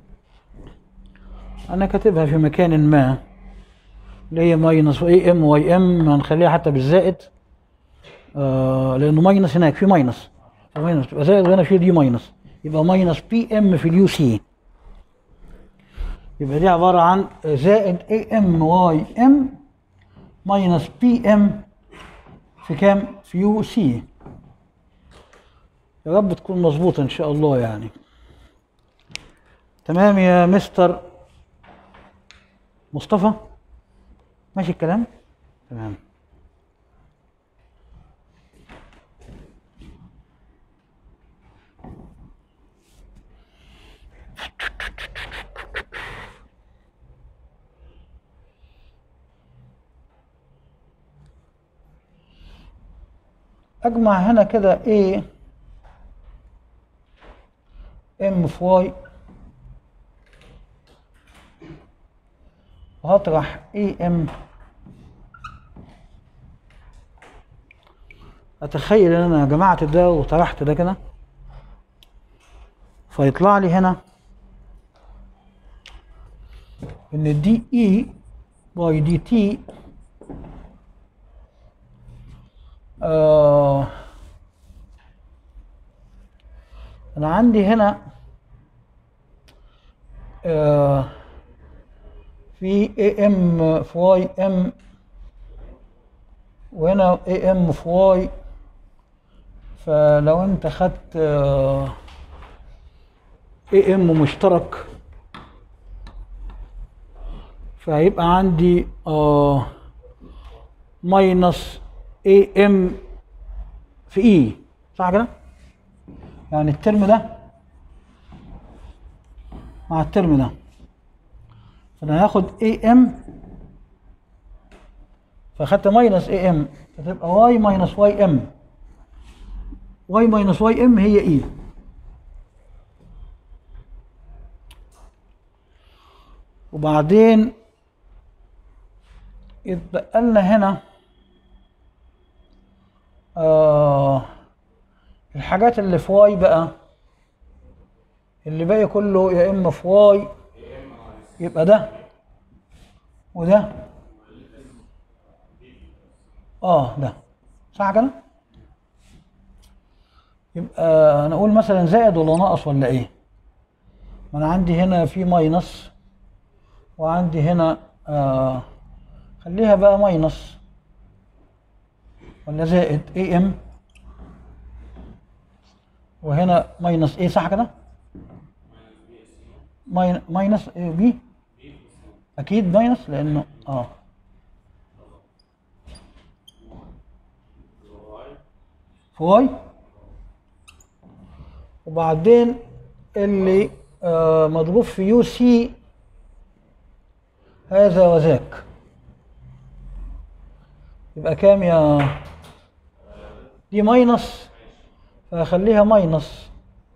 انا كاتبها في مكان ما اللي هي ماينس اي ام واي ام هنخليها حتى بالزائد آه لانه ماينس هناك في ماينس ماينس تبقى زائد وهنا في دي ماينس يبقى ماينس بي ام في اليو سي يبقى دي عباره عن زائد اي ام واي ام ماينس بي ام في كام في يو سي يا رب تكون مظبوطه ان شاء الله يعني تمام يا مستر مصطفى ماشي الكلام تمام اجمع هنا كده A ام في واي وهطرح اي ام اتخيل ان انا جمعت ده وطرحت ده كده فيطلع لي هنا ان دي اي باي دي تي آه انا عندي هنا آه في اي ام في واي ام وهنا اي ام في واي فلو انت خدت اي ام مشترك فهيبقى عندي آه ماينس اي ام في اي صح كده؟ يعني الترم ده مع الترم ده فانا هاخد اي ام فاخدت ماينس اي ام فتبقى واي ماينس واي ام واي ماينس واي ام هي اي وبعدين يتبقى لنا هنا آه الحاجات اللي في واي بقى اللي باقي كله يا اما في واي يبقى ده وده اه ده صح كده يبقى نقول مثلا زائد ولا ناقص ولا ايه ما انا عندي هنا في ماينس وعندي هنا آه خليها بقى ماينس ولا زائد اي ام وهنا ماينس ايه صح كده ماين- ماينس إيه بي اكيد ماينس لانه اه في واي وبعدين اللي آه مضروب في يو سي هذا وذاك يبقى كام يا دي ماينس فاخليها ماينس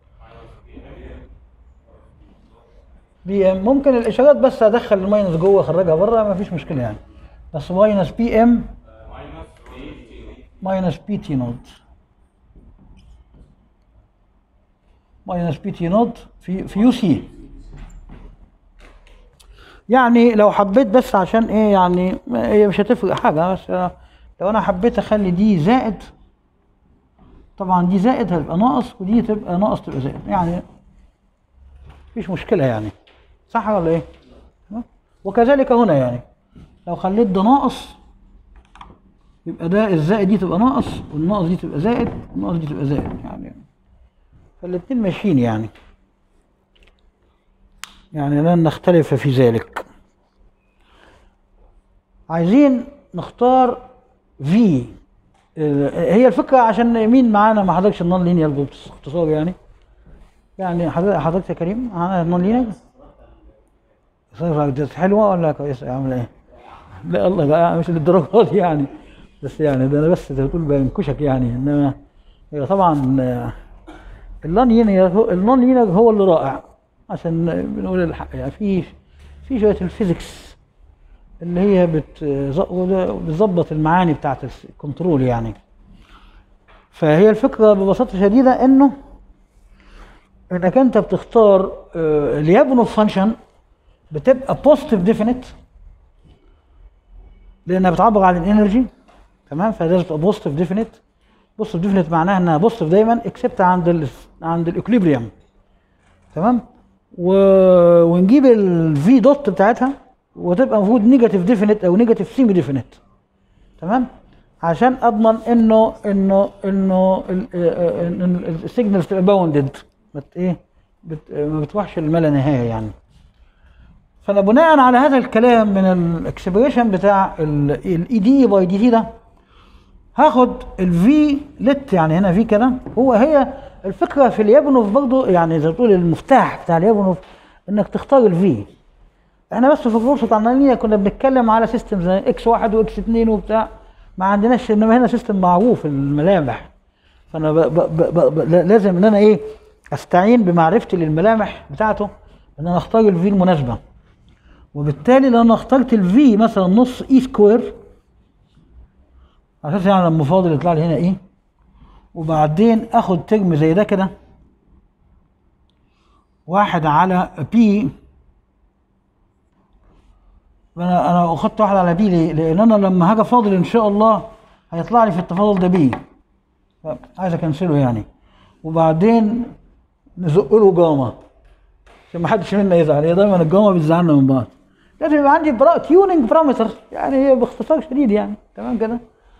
بي ام ممكن الاشارات بس ادخل الماينس جوه اخرجها بره ما فيش مشكله يعني بس ماينس بي ام ماينس بي تي نوت ماينس بي تي نوت في في يو سي يعني لو حبيت بس عشان ايه يعني هي مش هتفرق حاجه بس لو انا حبيت اخلي دي زائد طبعا دي زائد هتبقى ناقص ودي تبقى ناقص تبقى زائد يعني مفيش مشكله يعني صح ولا ايه تمام؟ وكذلك هنا يعني لو خليت ده ناقص يبقى ده الزائد دي تبقى ناقص والناقص دي تبقى زائد والناقص دي تبقى زائد يعني فالاتنين ماشيين يعني يعني لن نختلف في ذلك عايزين نختار في هي الفكره عشان مين معانا ما حضرتش النون لينير باختصار يعني يعني حضرتك حضرتك يا كريم معانا النون لينير صيغه حلوه ولا كويسه عامله ايه؟ لا الله لا مش للدرجه دي يعني بس يعني ده انا بس زي ما تقول بنكشك يعني انما هي طبعا آه، النون لينير هو النون لينير هو اللي رائع عشان بنقول الحق يعني في في شويه الفيزيكس اللي هي بتز- بتظبط المعاني بتاعت الكنترول يعني فهي الفكره ببساطه شديده انه انك انت بتختار آه، ليبنوا فانكشن بتبقى بوزيتيف ديفينيت لانها بتعبر عن الانرجي تمام فلازم تبقى بوزيتيف ديفينيت بوزيتيف ديفينيت معناها انها بوزيتيف دايما اكسبت عند ال عند الاكوليبريم تمام و... ونجيب الفي دوت بتاعتها وتبقى المفروض نيجاتيف ديفينيت او نيجاتيف سيمي ديفينيت تمام عشان اضمن انه انه انه ال- آه، آه، إن السيجنالز تبقى باوندد ايه بت- ما بتروحش لما لا نهايه يعني فانا بناء على هذا الكلام من الاكسبريشن بتاع الاي دي باي دي تي ده هاخد الفي لت يعني هنا في كده هو هي الفكره في اليابنوف برضه يعني زي ما تقول المفتاح بتاع اليابنوف انك تختار الفي احنا بس في الكورس عنانية كنا بنتكلم على سيستم زي اكس واحد واكس اتنين وبتاع ما عندناش انما هنا سيستم معروف الملامح فانا ب ب ب ب ب لازم ان انا ايه استعين بمعرفتي للملامح بتاعته ان انا اختار الفي المناسبه وبالتالي لو انا اخترت الفي مثلا نص اي سكوير على اساس يعني لما فاضل يطلع لي هنا ايه وبعدين اخد ترم زي ده كده واحد على بي انا انا اخدت واحد على بي ليه؟ لان انا لما هاجي فاضل ان شاء الله هيطلع لي في التفاضل ده بي عايز اكنسله يعني وبعدين نزق له جاما عشان ما حدش منا يزعل هي دايما الجاما بتزعلنا من بعض لازم يبقى عندي برا تيوننج بارامتر يعني هي باختصار شديد يعني تمام كده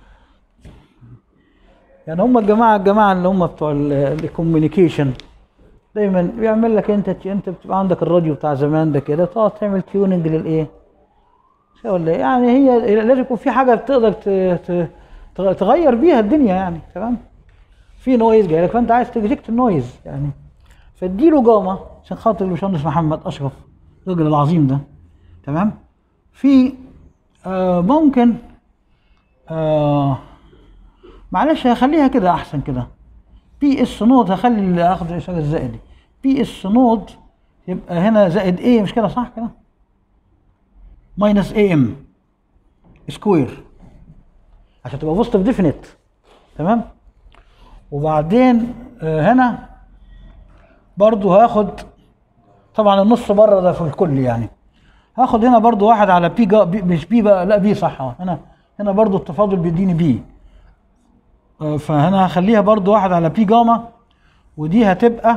يعني هم الجماعه الجماعه اللي هم بتوع الكوميونيكيشن دايما بيعمل لك انت انت بتبقى عندك الراديو بتاع زمان ده كده تقعد تعمل تيوننج للايه شو ولا إيه؟ يعني هي لازم يكون في حاجه بتقدر ت- ت- ت- تغير بيها الدنيا يعني تمام في نويز جاي لك فانت عايز تجكت النويز يعني فاديله جاما عشان خاطر الباشمهندس محمد اشرف الراجل العظيم ده تمام في آه ممكن آه معلش هخليها كده احسن كده بي اس نود هخلي اللي اخد الاشاره الزائد دي بي اس نود يبقى هنا زائد ايه مش كده صح كده ماينس اي ام سكوير عشان تبقى بوزيتيف ديفينيت تمام وبعدين آه، هنا برضو هاخد طبعا النص بره ده في الكل يعني هاخد هنا برضو واحد على بي, جا بي مش بي بقى لا بي صح اه هنا هنا برضو التفاضل بيديني بي آه، فهنا هخليها برضو واحد على بي جاما ودي هتبقى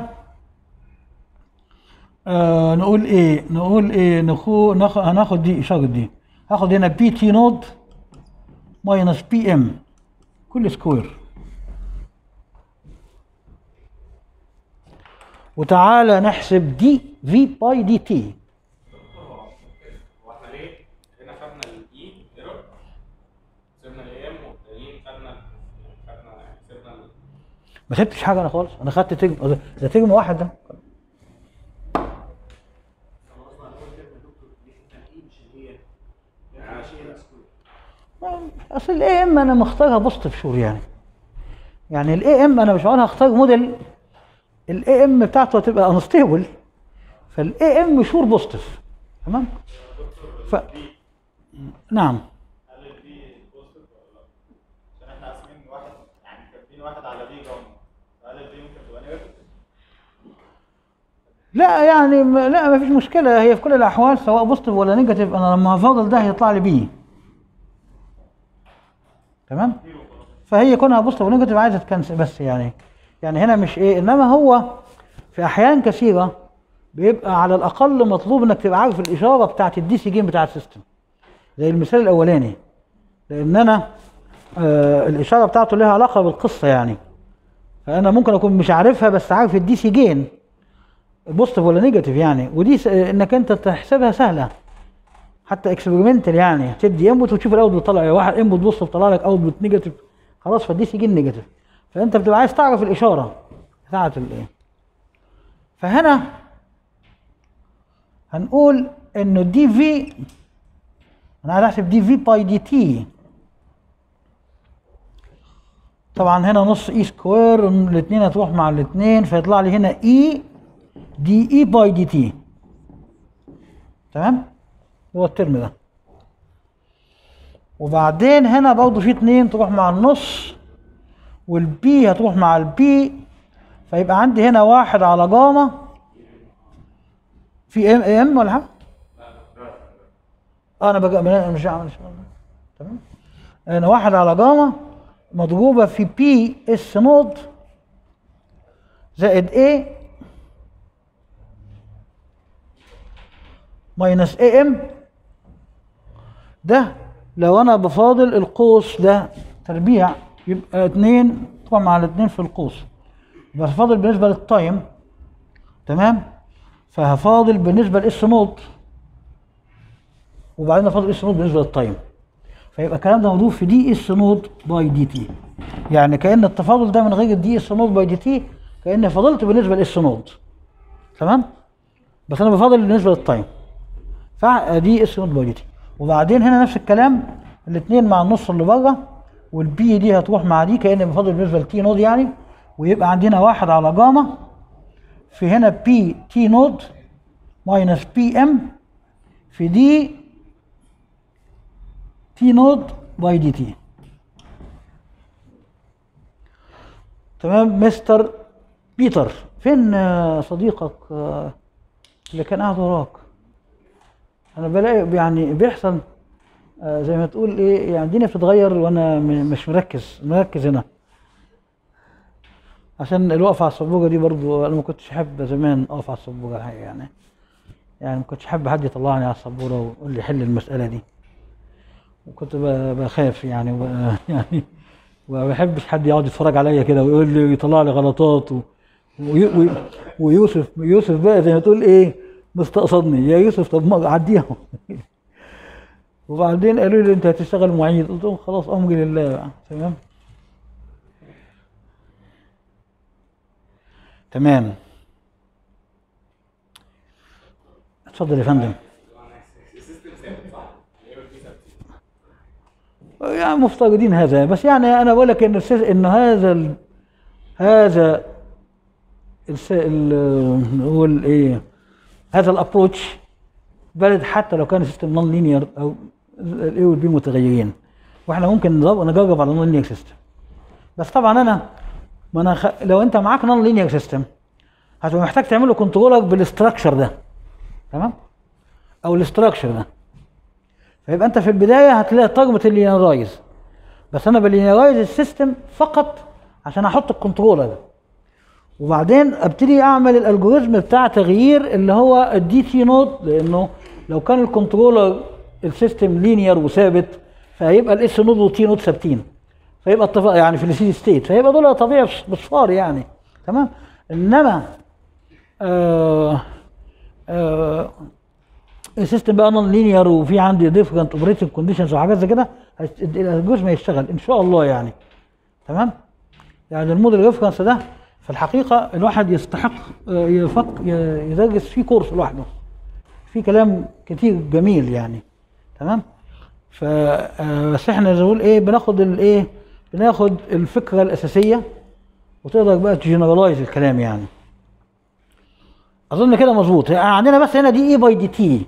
آه نقول ايه نقول ايه نخو ناخد هناخد دي اشاره دي هاخد هنا بي تي نود ماينس بي ام كل سكوير وتعالى نحسب دي في باي دي تي هو احنا ليه هنا خدنا الاي ايرور سيبنا الاي ام والتانيين خدنا خدنا سيبنا ال- ما سبتش حاجه انا خالص انا خدت تجم ده تجم واحد ده اصل الاي ام انا مختارها بوزيتيف شور يعني يعني الاي ام انا مش هقول هختار موديل الاي ام بتاعته هتبقى انستيبل فالاي ام شور بوزيتيف تمام ف نعم هل البي بوزيتيف ولا لا؟ عشان احنا قاسمين واحد يعني كاتبين واحد على بي جاما فهل البي ممكن تبقى نيجاتيف؟ لا يعني م- لا ما فيش مشكله هي في كل الاحوال سواء بوزيتيف ولا نيجاتيف انا لما هفاضل ده هيطلع لي بي تمام فهي كونها بوزيتيف ونيجاتيف عايزه تكنسل بس يعني يعني هنا مش ايه انما هو في احيان كثيره بيبقى على الاقل مطلوب انك تبقى عارف الاشاره بتاعت الدي سي جيم بتاع السيستم زي المثال الاولاني لان انا آه الاشاره بتاعته لها علاقه بالقصه يعني فانا ممكن اكون مش عارفها بس عارف الدي سي جين بوزيتيف ولا نيجاتيف يعني ودي س- انك انت تحسبها سهله حتى اكسبيرمنتال يعني تدي انبوت وتشوف الاوتبوت طلع ايه واحد انبوت بوزيتيف طلع لك اوتبوت نيجاتيف خلاص فدي سي جين نيجاتيف فانت بتبقى عايز تعرف الاشاره بتاعت الايه فهنا هنقول انه دي في انا عايز احسب دي في باي دي تي طبعا هنا نص اي سكوير الاثنين هتروح مع الاثنين فيطلع لي هنا اي دي اي باي دي تي تمام هو الترم ده وبعدين هنا برضه في اتنين تروح مع النص والبي هتروح مع البي فيبقى عندي هنا واحد على جاما في ام ام ولا حاجه؟ اه انا بقى أنا مش هعمل تمام انا واحد على جاما مضروبه في بي اس نود زائد A ماينس اي ام ده لو انا بفاضل القوس ده تربيع يبقى اتنين طبعا على اتنين في القوس بس فاضل بالنسبة للتايم تمام فهفاضل بالنسبة لاس نوت وبعدين فاضل اس نوت بالنسبة للتايم فيبقى الكلام ده مضروب في دي اس نوت باي دي تي يعني كأن التفاضل ده من غير دي اس نوت باي دي تي كأني فضلت بالنسبة لاس نوت تمام بس انا بفضل بالنسبة للتايم فدي اس نوت باي دي تي وبعدين هنا نفس الكلام الاثنين مع النص اللي بره والبي دي هتروح مع دي كأن بفضل بالنسبة لتي نود يعني ويبقى عندنا واحد على جاما في هنا بي تي نود ماينس بي ام في دي تي نود باي دي تي تمام مستر بيتر فين آه، صديقك آه، اللي كان قاعد وراك انا بلاقي يعني بيحصل آه، زي ما تقول ايه يعني الدنيا بتتغير وانا م- مش مركز مركز هنا عشان الوقفه على السبوجه دي برضو انا ما كنتش احب زمان اقف على السبوجه الحقيقة يعني يعني ما كنتش احب حد يطلعني على السبوره ويقول لي حل المساله دي وكنت ب- بخاف يعني و يعني وما بحبش حد يقعد يتفرج عليا كده ويقول لي ويطلع لي غلطات و... وي... وي... ويوسف يوسف بقى زي ما تقول ايه مستقصدني يا يوسف طب ما عديها وبعدين قالوا لي انت هتشتغل معيد قلت لهم خلاص امري لله بقى تمام تمام اتفضل يا فندم السيستم ثابت صح؟ الاي والبي ثابتين يعني مفتقدين هذا بس يعني انا بقول لك ان السيس- ان هذا ال... هذا الس... ال... نقول ايه هذا الابروتش بلد حتى لو كان السيستم نون لينير او الاي والبي متغيرين واحنا ممكن نضرب- نجرب على نون لينير سيستم بس طبعا انا ما انا خ... لو انت معاك نون لينير سيستم هتبقى محتاج تعمل له كنترولر بالاستراكشر ده تمام او الاستراكشر ده فيبقى انت في البدايه هتلاقي تارجت اللينرايز بس انا بلينرايز السيستم فقط عشان احط الكنترولر وبعدين ابتدي اعمل الالجوريزم بتاع تغيير اللي هو الدي تي نود لانه لو كان الكنترولر السيستم لينير وثابت فهيبقى الاس نود والتي نود ثابتين فيبقى اتفق يعني في السي ستيت فيبقى دول طبيعي بصفار يعني تمام انما آه آه السيستم بقى نون لينير وفي عندي ديفرنت اوبريتنج كونديشنز وحاجات زي كده هت- الجزء ما يشتغل ان شاء الله يعني تمام يعني الموديل ريفرنس ده في الحقيقه الواحد يستحق آه، يفك ي- يدرس فيه كورس لوحده في كلام كتير جميل يعني تمام ف آه، بس احنا زي ما بنقول ايه بناخد الايه بناخد الفكره الاساسيه وتقدر بقى تجنرالايز الكلام يعني اظن كده مظبوط يعني عندنا بس هنا دي اي باي دي تي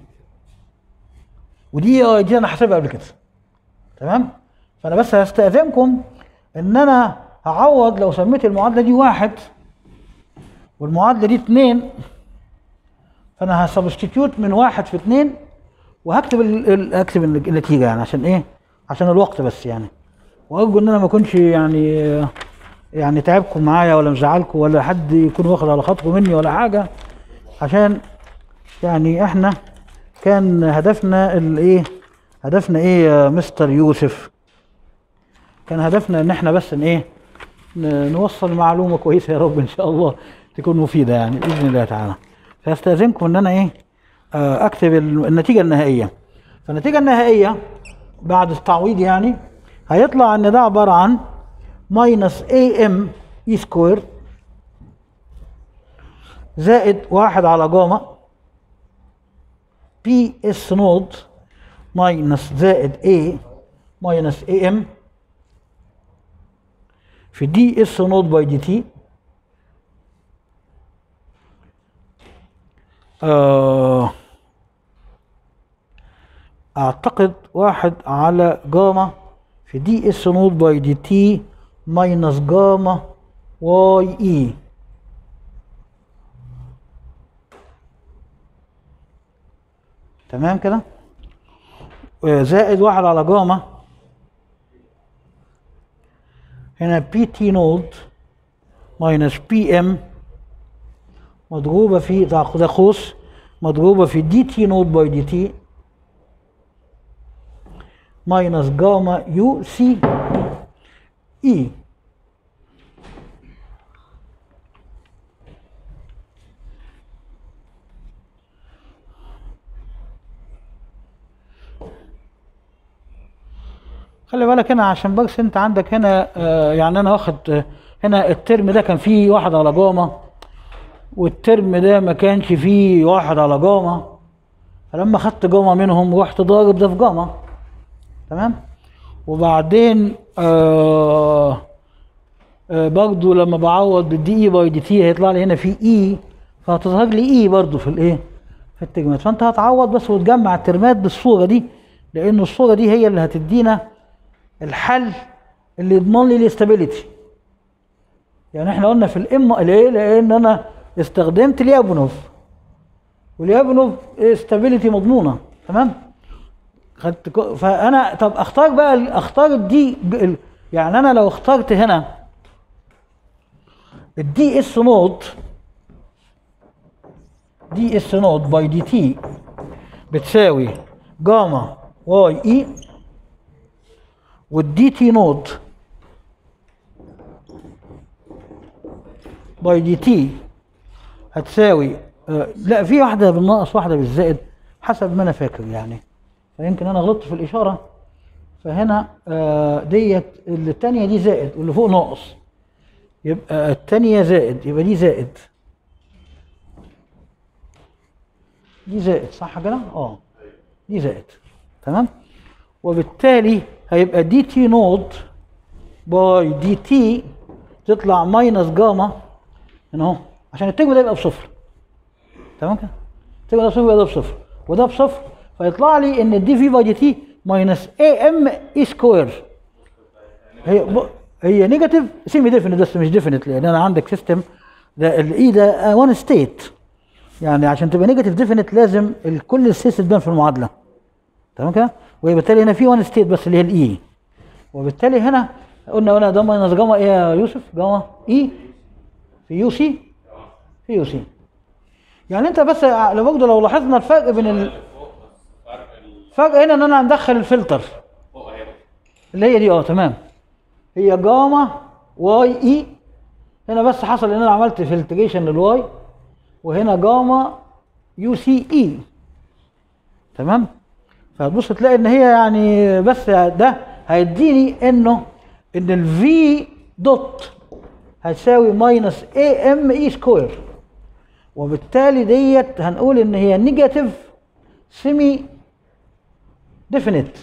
ودي دي انا حاسبها قبل كده تمام فانا بس هستاذنكم ان انا هعوض لو سميت المعادله دي واحد والمعادله دي اتنين فانا هسبستيتيوت من واحد في اتنين وهكتب ال- ال- اكتب النج- النتيجه يعني عشان ايه عشان الوقت بس يعني وارجو ان انا ما اكونش يعني يعني تعبكم معايا ولا مزعلكم ولا حد يكون واخد على خاطره مني ولا حاجه عشان يعني احنا كان هدفنا الايه هدفنا ايه يا مستر يوسف كان هدفنا ان احنا بس ان ايه ن- نوصل معلومه كويسه يا رب ان شاء الله تكون مفيده يعني باذن الله تعالى فاستاذنكم ان انا ايه آه، اكتب ال- النتيجه النهائيه فالنتيجه النهائيه بعد التعويض يعني هيطلع ان ده عباره عن ماينس اي ام اي سكوير زائد واحد على جاما بي اس نود ماينس زائد اي ماينس اي ام في دي اس نود باي دي تي آه اعتقد واحد على جاما في دي اس نود باي دي تي ماينس جاما واي اي تمام كده آه، زائد واحد على جاما هنا بي تي نود ماينس بي ام مضروبة في ده ده قوس مضروبة في دي تي نود باي دي تي ماينس جاما يو سي اي خلي بالك هنا عشان بس انت عندك هنا آه، يعني انا واخد آه، هنا الترم ده كان فيه واحد على جاما والترم ده ما كانش فيه واحد على جاما فلما خدت جاما منهم رحت ضارب ده في جاما تمام وبعدين آه آه برضو لما بعوض بالدي اي باي دي تي هيطلع لي هنا في اي فهتظهر لي اي برضو في الايه في الترمات فانت هتعوض بس وتجمع الترمات بالصوره دي لان الصوره دي هي اللي هتدينا الحل اللي يضمن لي الاستابيليتي يعني احنا قلنا في الام ليه لان انا استخدمت اليابنوف واليابنوف استابيليتي مضمونه تمام خدت كو- فانا طب اختار بقى ال- اختار الدي ال- يعني انا لو اخترت هنا الدي اس نود دي اس نود باي دي تي بتساوي جاما واي اي والدي تي نود باي دي تي هتساوي آه لا في واحدة بالناقص واحدة بالزائد حسب ما انا فاكر يعني فيمكن انا غلطت في الاشارة فهنا آه ديت التانية دي زائد واللي فوق ناقص يبقى التانية زائد يبقى دي زائد دي زائد صح كده؟ اه دي زائد تمام؟ وبالتالي هيبقى دي تي نود باي دي تي تطلع ماينس جاما هنا اهو عشان الترم ده يبقى بصفر تمام كده؟ الترم ده بصفر يبقى ده بصفر وده بصفر فيطلع لي ان الدي في باي دي تي ماينس اي ام اي سكوير هي ب... هي نيجاتيف سيمي ديفينيت بس مش ديفينيت لان انا عندك سيستم ده الاي ده وان ستيت يعني عشان تبقى نيجاتيف ديفينيت لازم ال- كل السيس تبان في المعادله تمام كده وبالتالي هنا في وان ستيت بس اللي هي الاي وبالتالي هنا قلنا هنا ده ماينس جاما ايه يا يوسف جاما اي في يو سي في يو سي يعني انت بس لو برضه لو لاحظنا الفرق بين ال- فوق بس فرق ال- الفرق هنا ان انا هندخل الفلتر فوق اهي اللي هي دي اه تمام هي جاما واي اي هنا بس حصل ان انا عملت فلتريشن للواي وهنا جاما يو سي اي تمام فهتبص تلاقي ان هي يعني بس ده هيديني انه ان الفي دوت هتساوي ماينس اي ام اي سكوير وبالتالي ديت هنقول ان هي نيجاتيف سيمي ديفينيت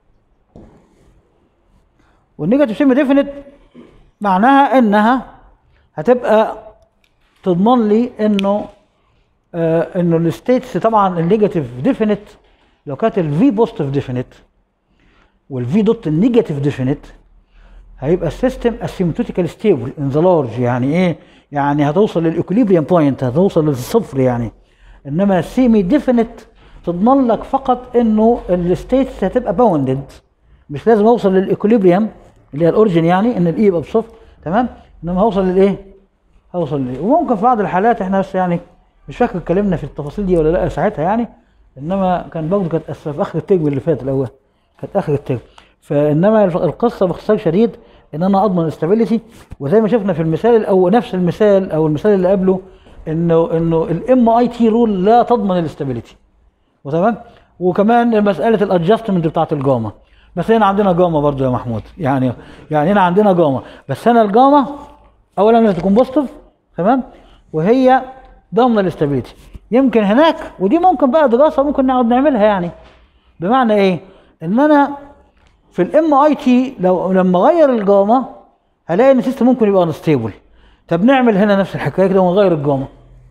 والنيجاتيف سيمي ديفينيت معناها انها هتبقى تضمن لي انه آه انه الستيتس طبعا النيجاتيف ديفينيت لو كانت الفي بوزيتيف ديفينيت والفي دوت النيجاتيف ديفينيت هيبقى السيستم اسيمتوتيكال ستيبل ان ذا لارج يعني ايه؟ يعني هتوصل للاكوليبريم بوينت هتوصل للصفر يعني انما السيمي ديفينيت تضمن لك فقط انه الستيتس هتبقى باوندد مش لازم اوصل للاكوليبريم اللي هي الاوريجن يعني ان الاي يبقى بصفر تمام انما هوصل للايه؟ هوصل للايه وممكن في بعض الحالات احنا بس يعني مش فاكر اتكلمنا في التفاصيل دي ولا لا ساعتها يعني انما كان برضه كانت أس- في اخر الترم اللي فات الاول كانت اخر الترم فانما الف- القصه باختصار شديد ان انا اضمن الاستابيليتي وزي ما شفنا في المثال الاول نفس المثال او المثال اللي قبله انه انه الام اي تي رول لا تضمن الاستابيليتي وتمام وكمان مساله الادجستمنت بتاعت الجاما بس هنا عندنا جاما برضو يا محمود يعني يعني هنا عندنا جاما بس هنا الجاما اولا لازم تكون بوزيتيف تمام وهي ضامنه الاستابيليتي يمكن هناك ودي ممكن بقى دراسه ممكن نقعد نعملها يعني بمعنى ايه ان انا في الام اي تي لو لما اغير الجاما هلاقي ان السيستم ممكن يبقى انستيبل طب نعمل هنا نفس الحكايه كده ونغير الجاما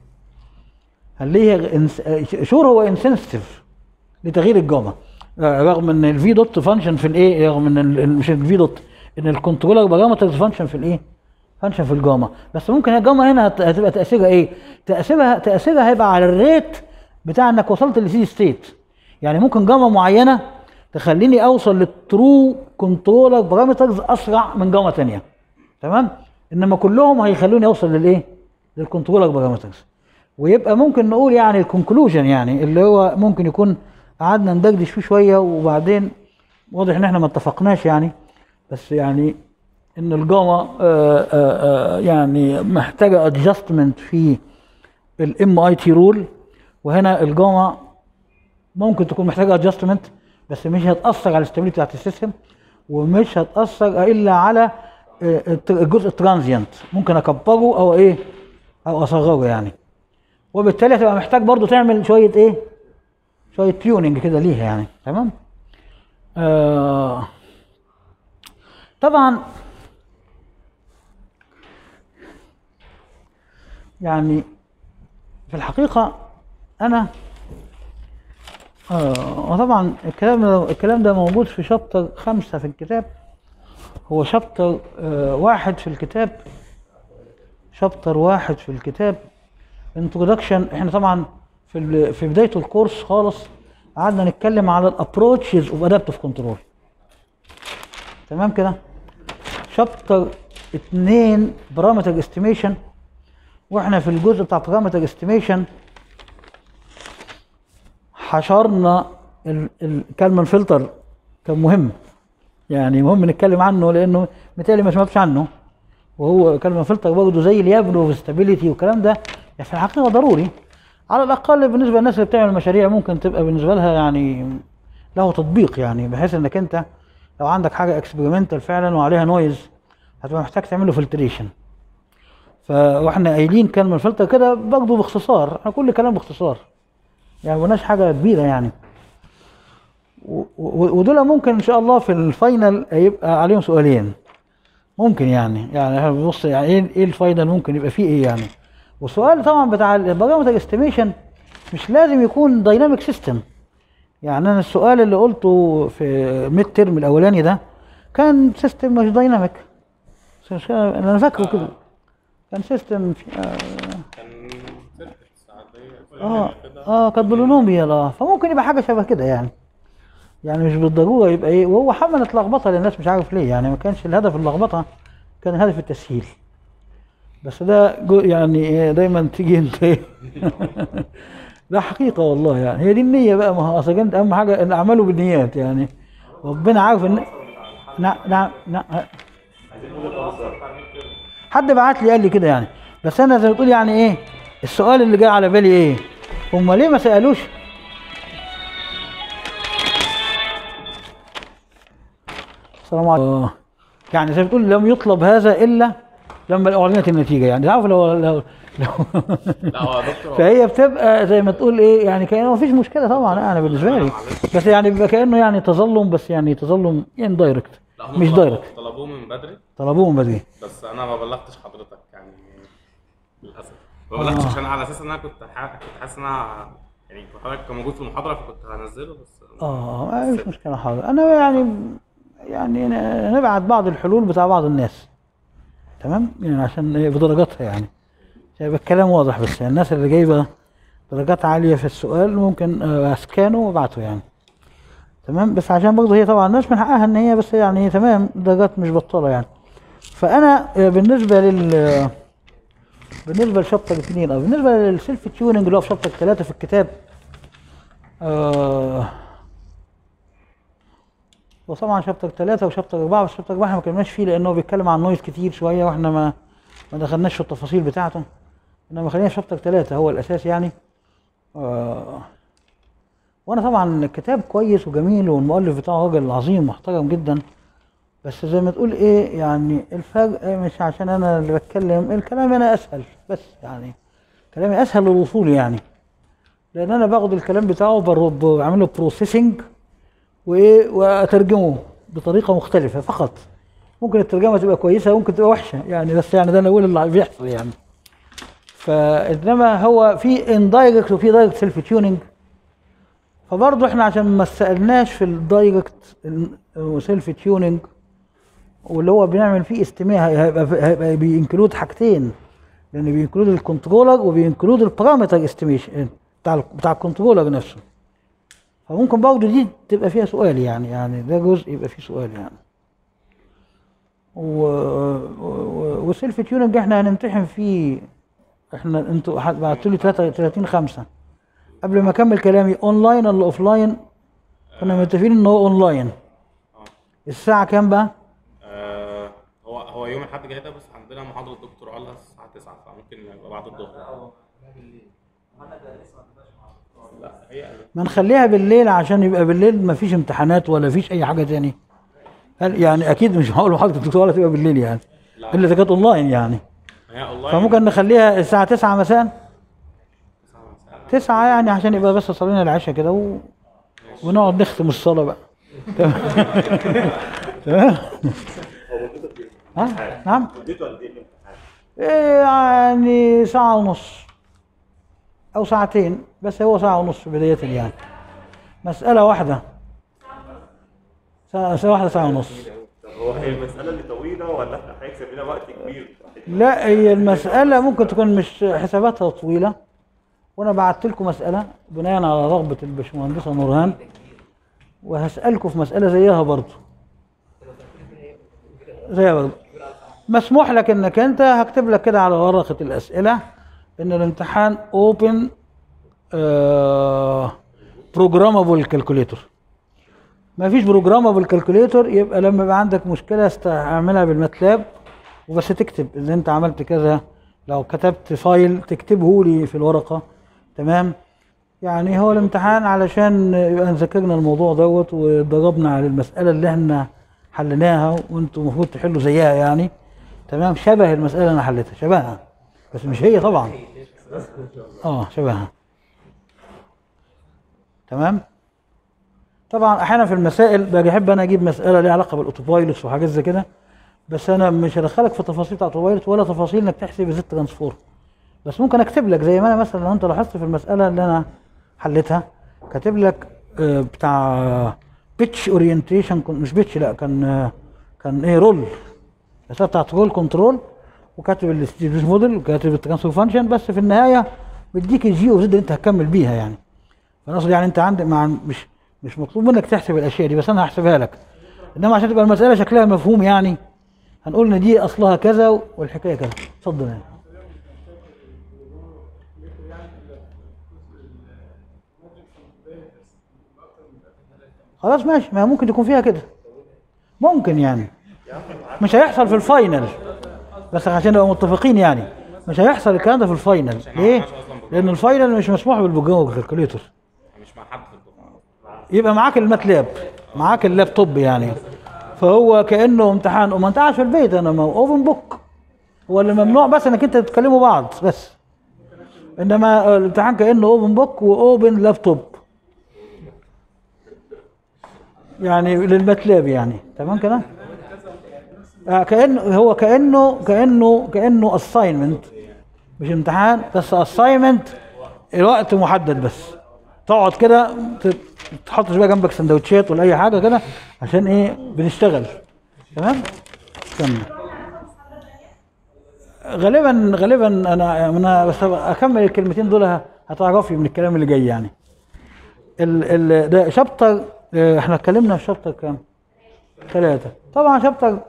هنلاقيها شور هو انسنسيتيف لتغيير الجاما آه، رغم ان الفي دوت فانكشن في الايه رغم ان ال- ال- مش الفي دوت ان الكنترولر بارامترز فانكشن في الايه فانكشن في الجاما بس ممكن الجاما هنا هت- هتبقى تاثيرها ايه تاثيرها تاثيرها هيبقى على الريت بتاع انك وصلت لسي ستيت يعني ممكن جاما معينه تخليني اوصل للترو كنترولر بارامترز اسرع من جاما تانية تمام انما كلهم هيخلوني اوصل للايه للكنترولر بارامترز ويبقى ممكن نقول يعني الكونكلوجن يعني اللي هو ممكن يكون قعدنا ندردش فيه شويه وبعدين واضح ان احنا ما اتفقناش يعني بس يعني ان الجاما آه، آه، آه، يعني محتاجه ادجستمنت في الام اي تي رول وهنا الجاما ممكن تكون محتاجه ادجستمنت بس مش هتاثر على الاستابيليتي بتاعت السيستم ومش هتاثر الا على آه، الت- الجزء الترانزيانت ممكن اكبره او ايه او اصغره يعني وبالتالي هتبقى محتاج برضو تعمل شويه ايه شويه تيوننج كده ليها يعني تمام آه طبعا يعني في الحقيقة أنا آه وطبعا الكلام ده الكلام ده موجود في شابتر خمسة في الكتاب هو شابتر آه واحد في الكتاب شابتر واحد في الكتاب انترودكشن احنا طبعا في ال- في بداية الكورس خالص قعدنا نتكلم على الابروتشز اوف ادابتيف كنترول تمام كده شابتر اتنين بارامتر استيميشن واحنا في الجزء بتاع بارامتر استيميشن حشرنا ال- الكلمة الفلتر كان مهم يعني مهم نتكلم عنه لانه متهيألي ما سمعتش عنه وهو كلمة فلتر برضه زي اليابلو وستابيليتي والكلام ده يعني في الحقيقة ضروري على الأقل بالنسبة للناس اللي بتعمل مشاريع ممكن تبقى بالنسبة لها يعني له تطبيق يعني بحيث انك انت لو عندك حاجة اكسبيرمنتال فعلا وعليها نويز هتبقى محتاج تعمل له فلتريشن ف واحنا قايلين كلمة الفلتر كده برضه باختصار احنا كل كلام باختصار يعني ملناش حاجة كبيرة يعني و- و- ودول ممكن ان شاء الله في الفاينل يبقى عليهم سؤالين ممكن يعني يعني احنا بنبص يعني ايه ايه الفاينل ممكن يبقى فيه ايه يعني والسؤال طبعا بتاع البارامتر استيميشن مش لازم يكون دايناميك سيستم يعني انا السؤال اللي قلته في ميد ترم الاولاني ده كان سيستم مش دايناميك بس مش كده- انا فاكره كده كان سيستم في آه كان سيركتس عاديه اه كده اه كانت بولينوميال اه فممكن يبقى حاجه شبه كده يعني يعني مش بالضروره يبقى ايه وهو حملت لخبطه للناس مش عارف ليه يعني ما كانش الهدف اللخبطه كان الهدف التسهيل بس ده جو يعني إيه دايما تيجي انت إيه ده حقيقه والله يعني هي دي النيه بقى ما هو اصل انت اهم حاجه ان اعملوا بالنيات يعني ربنا عارف ان نعم نعم نعم حد بعت لي قال لي كده يعني بس انا زي ما تقول يعني ايه السؤال اللي جاي على بالي ايه هم ليه ما سالوش السلام عليكم آه. يعني زي ما بتقول لم يطلب هذا الا لما اعلنت النتيجه يعني تعرف لو لو, لو لا هو يا دكتور هو- فهي بتبقى زي ما تقول ايه يعني كانه ما فيش مشكله طبعا انا بالنسبه لي بس يعني بيبقى كانه يعني تظلم بس يعني تظلم يعني دايركت لا هم مش طلبوا- دايركت طلبوه من بدري طلبوه من بدري بس انا ما بلغتش حضرتك يعني للاسف ما بلغتش آه. عشان على اساس ان انا كنت ح- كنت حاسس ان انا يعني حضرتك كان موجود في المحاضره فكنت هنزله بس اه ما فيش مشكله حاضر انا يعني يعني ن- نبعت بعض الحلول بتاع بعض الناس تمام يعني عشان إيه بدرجاتها يعني عشان يبقى الكلام واضح بس يعني الناس اللي جايبه درجات عاليه في السؤال ممكن آه، اسكانه وابعته يعني تمام بس عشان برضه هي طبعا الناس من حقها ان هي بس يعني هي تمام درجات مش بطاله يعني فانا آه، بالنسبه لل آه، بالنسبه لشابتر اثنين او بالنسبه للسيلف تيوننج اللي هو في شابتر ثلاثه في الكتاب آه وطبعا شابتر ثلاثة وشابتر أربعة بس شابتر أربعة احنا ما اتكلمناش فيه لأنه بيتكلم عن نويز كتير شوية واحنا ما ما دخلناش في التفاصيل بتاعته إنما خلينا في شابتر ثلاثة هو الأساس يعني آه وأنا طبعا الكتاب كويس وجميل والمؤلف بتاعه راجل عظيم محترم جدا بس زي ما تقول إيه يعني الفرق مش عشان أنا اللي بتكلم الكلام أنا أسهل بس يعني كلامي أسهل للوصول يعني لأن أنا باخد الكلام بتاعه بر- بعمل له بروسيسنج وايه واترجمه بطريقه مختلفه فقط ممكن الترجمه تبقى كويسه ممكن تبقى وحشه يعني بس يعني ده انا اقول اللي بيحصل يعني فانما هو في اندايركت وفي دايركت سيلف تيوننج فبرضه احنا عشان ما سالناش في الدايركت سيلف تيوننج واللي هو بنعمل فيه استماع هيبقى هيبقى بينكلود حاجتين لان بينكلود الكنترولر وبينكلود البارامتر استيميشن بتاع بتاع الكنترولر نفسه فممكن برضه دي تبقى فيها سؤال يعني يعني ده جزء يبقى فيه سؤال يعني و... و... وسيلف تيوننج احنا هنمتحن فيه احنا انتوا بعتوا لي 30 5 قبل ما اكمل كلامي اونلاين ولا اوف لاين كنا متفقين ان هو اونلاين الساعه كام بقى آه هو هو يوم الاحد جاي ده بس عندنا محاضره الدكتور قالها الساعه 9 فممكن يبقى بعد الظهر لا هي ما نخليها بالليل عشان يبقى بالليل ما فيش امتحانات ولا فيش اي حاجه تاني هل يعني اكيد مش هقول محاضره الدكتور ولا تبقى بالليل يعني لا. الا اذا كانت اونلاين يعني هي اونلاين فممكن نخليها الساعه 9 مساء تسعة مساء. 9 يعني عشان يبقى بس صلينا العشاء كده و... ونقعد نختم الصلاه بقى تمام هو مدته قد ايه؟ ها نعم مدته قد ايه الامتحان؟ إيه يعني ساعة ونص أو ساعتين بس هو ساعة ونص بداية يعني مسألة واحدة ساعة ساعة واحدة ساعة ونص طب هو هي المسألة اللي طويلة ولا احنا هيكسب لنا وقت كبير؟ لا هي المسألة ممكن تكون مش حساباتها طويلة وأنا بعت لكم مسألة بناء على رغبة الباشمهندسة نورهان وهسألكم في مسألة زيها برضه زيها برضه مسموح لك انك انت هكتب لك كده على ورقة الأسئلة ان الامتحان اوبن بروجرامابل كالكوليتور ما فيش بروجرامابل كالكوليتور يبقى لما يبقى عندك مشكلة استعملها بالماتلاب وبس تكتب ان انت عملت كذا لو كتبت فايل تكتبه لي في الورقة تمام يعني هو الامتحان علشان يبقى ذاكرنا الموضوع دوت وضربنا على المسألة اللي احنا حليناها وانتم المفروض تحلوا زيها يعني تمام شبه المسألة اللي انا حليتها شبهها بس مش هي طبعا اه شبهها تمام طبعا احيانا في المسائل باجي احب انا اجيب مساله ليها علاقه بالاوتوبايلوتس وحاجات زي كده بس انا مش هدخلك في تفاصيل بتاعت الاوتوبايلوت ولا تفاصيل انك تحسب الزيت ترانسفورم بس ممكن اكتب لك زي ما انا مثلا لو انت لاحظت في المساله اللي انا حليتها كاتب لك آه، بتاع بيتش اورينتيشن مش بيتش لا كان آه، كان ايه رول المساله بتاعت رول كنترول وكاتب الستيبلش موديل وكاتب الترانسفور فانكشن بس في النهايه بيديك الجي اوف زد اللي انت هتكمل بيها يعني فانا اقصد يعني انت عندك مع مش مش مطلوب منك تحسب الاشياء دي بس انا هحسبها لك انما عشان تبقى المساله شكلها مفهوم يعني هنقول ان دي اصلها كذا والحكايه كذا اتفضل يعني خلاص ماشي ما ممكن تكون فيها كده ممكن يعني مش هيحصل في الفاينل بس عشان نبقى متفقين يعني مش هيحصل الكلام ده في الفاينل ليه؟ لان الفاينل مش مسموح بالبروجرام كالكوليتور مش مع حد في الدفعه يبقى معاك الماتلاب معاك اللابتوب يعني فهو كانه امتحان وما انت قاعد في البيت انا ما اوبن بوك هو اللي ممنوع بس انك انت تتكلموا بعض بس انما الامتحان كانه اوبن بوك واوبن لابتوب يعني للماتلاب يعني تمام كده آه كانه هو كانه كانه كانه اساينمنت مش امتحان بس اساينمنت الوقت محدد بس تقعد كده ت- تحطش بقى جنبك سندوتشات ولا اي حاجه كده عشان ايه بنشتغل تمام كمل غالبا غالبا انا انا بس هبقى اكمل الكلمتين دول هتعرفي من الكلام اللي جاي يعني ال ال ده شابتر آه، احنا اتكلمنا في شابتر كام؟ ثلاثة طبعا شابتر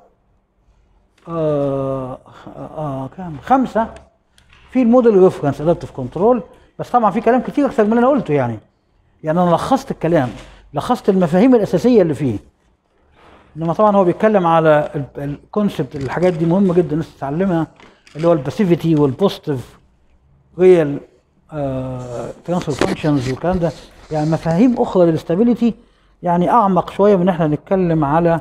آه, آه كام؟ خمسة في الموديل ريفرنس ادابتيف كنترول بس طبعا في كلام كتير اكتر من اللي انا قلته يعني يعني انا لخصت الكلام لخصت المفاهيم الاساسيه اللي فيه انما طبعا هو بيتكلم على الكونسبت الحاجات دي مهمه جدا الناس تتعلمها اللي هو الباسيفيتي والبوزيتيف ريال ترانسفير فانكشنز والكلام ده يعني مفاهيم اخرى للاستابيليتي يعني اعمق شويه من احنا نتكلم على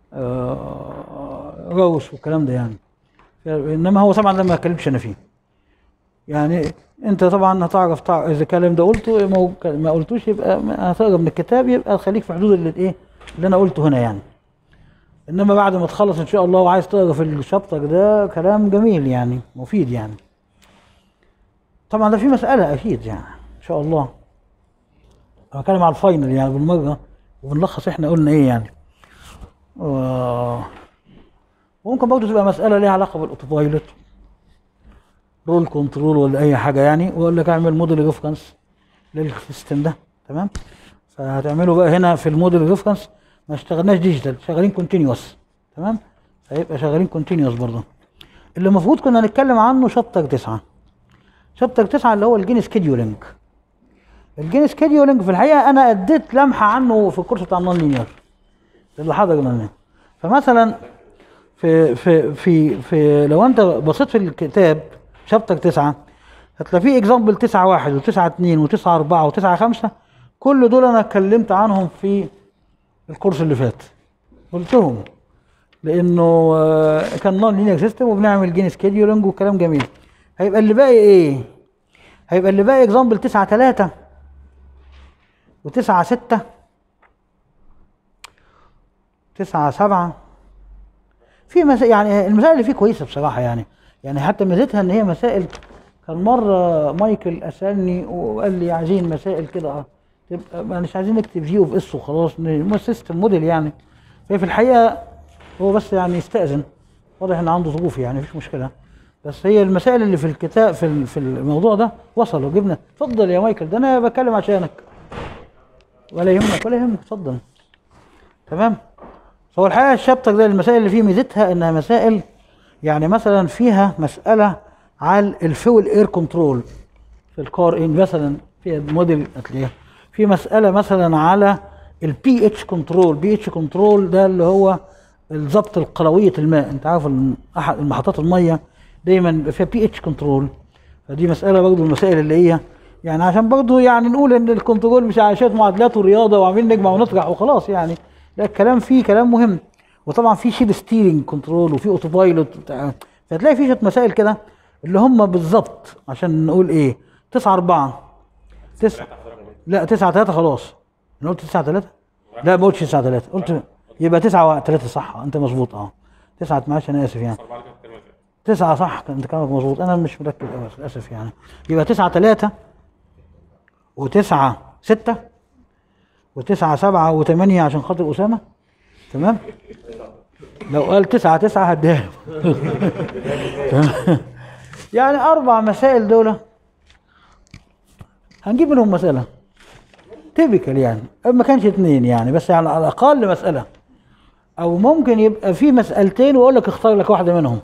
آه، روس والكلام ده يعني انما هو طبعا لما اتكلمش انا فيه يعني انت طبعا هتعرف تع... اذا الكلام ده قلته ما, هو- ما قلتوش يبقى ما- هتقرا من الكتاب يبقى خليك في حدود اللي ايه اللي انا قلته هنا يعني انما بعد ما تخلص ان شاء الله وعايز تقرا في الشابتر ده كلام جميل يعني مفيد يعني طبعا ده في مسألة أكيد يعني إن شاء الله أنا بتكلم على الفاينل يعني بالمرة وبنلخص إحنا قلنا إيه يعني و- وممكن برضه تبقى مسألة ليها علاقة بالأوتوبايلوت رول كنترول ولا أي حاجة يعني وأقول لك أعمل موديل ريفرنس للسيستم ده تمام فهتعمله بقى هنا في الموديل ريفرنس ما اشتغلناش ديجيتال شغالين كونتينيوس تمام فيبقى شغالين كونتينيوس برضه اللي المفروض كنا نتكلم عنه شابتر تسعة شابتر تسعة اللي هو الجين سكيدولينج الجين سكيدولينج في الحقيقة أنا أديت لمحة عنه في الكورس بتاع النون لينير اللي حضر منه فمثلا في في في في لو انت بصيت في الكتاب شابتر تسعة هتلاقي فيه اكزامبل تسعة واحد وتسعة اتنين وتسعة أربعة وتسعة خمسة كل دول أنا اتكلمت عنهم في الكورس اللي فات قلتهم لأنه آه، كان نون لينير سيستم وبنعمل جين سكيدولينج وكلام جميل هيبقى اللي باقي إيه؟ هيبقى اللي باقي اكزامبل تسعة تلاتة وتسعة ستة تسعة سبعة في مسائل يعني المسائل اللي فيه كويسه بصراحه يعني يعني حتى ميزتها ان هي مسائل كان مره مايكل اسالني وقال لي عايزين مسائل كده اه تبقى ما مش عايزين نكتب جي اوف اس وخلاص ن- سيستم موديل يعني فهي في الحقيقه هو بس يعني يستاذن واضح ان عنده ظروف يعني مفيش مشكله بس هي المسائل اللي في الكتاب في ال- في الموضوع ده وصلوا جبنا اتفضل يا مايكل ده انا بتكلم عشانك ولا يهمك ولا يهمك اتفضل تمام فهو الحقيقه الشابتر ده المسائل اللي فيه ميزتها انها مسائل يعني مثلا فيها مساله على الفول اير كنترول في الكار ان مثلا في موديل هتلاقيها في مساله مثلا على البي اتش كنترول بي اتش كنترول ده اللي هو الضبط القلويه الماء انت عارف الم- احد المحطات الميه دايما بيبقى فيها بي اتش كنترول فدي مساله برضه من المسائل اللي هي يعني عشان برضه يعني نقول ان الكنترول مش عشان معادلات ورياضه وعاملين نجمع ونطرح وخلاص يعني لا الكلام فيه كلام مهم وطبعا في شيب ستيرنج كنترول وفي اوتو بايلوت بتاع فتلاقي في شويه مسائل كده اللي هم بالظبط عشان نقول ايه 9 4 9 لا 9 3 خلاص انا قلت 9 3 لا ما قلتش 9 3 قلت يبقى 9 3 صح انت مظبوط اه 9 معلش انا اسف يعني أربعة كده الترم اللي فات. تسعة صح كان كلامك مظبوط أنا مش مركز أوي للأسف يعني يبقى تسعة تلاتة وتسعة ستة وتسعة سبعة وثمانية عشان خاطر أسامة تمام لو قال تسعة تسعة هديها له. تمام؟ يعني أربع مسائل دول هنجيب منهم مسألة تيبيكال يعني ما كانش اتنين يعني بس يعني على الأقل مسألة أو ممكن يبقى في مسألتين وأقول لك اختار لك واحدة منهم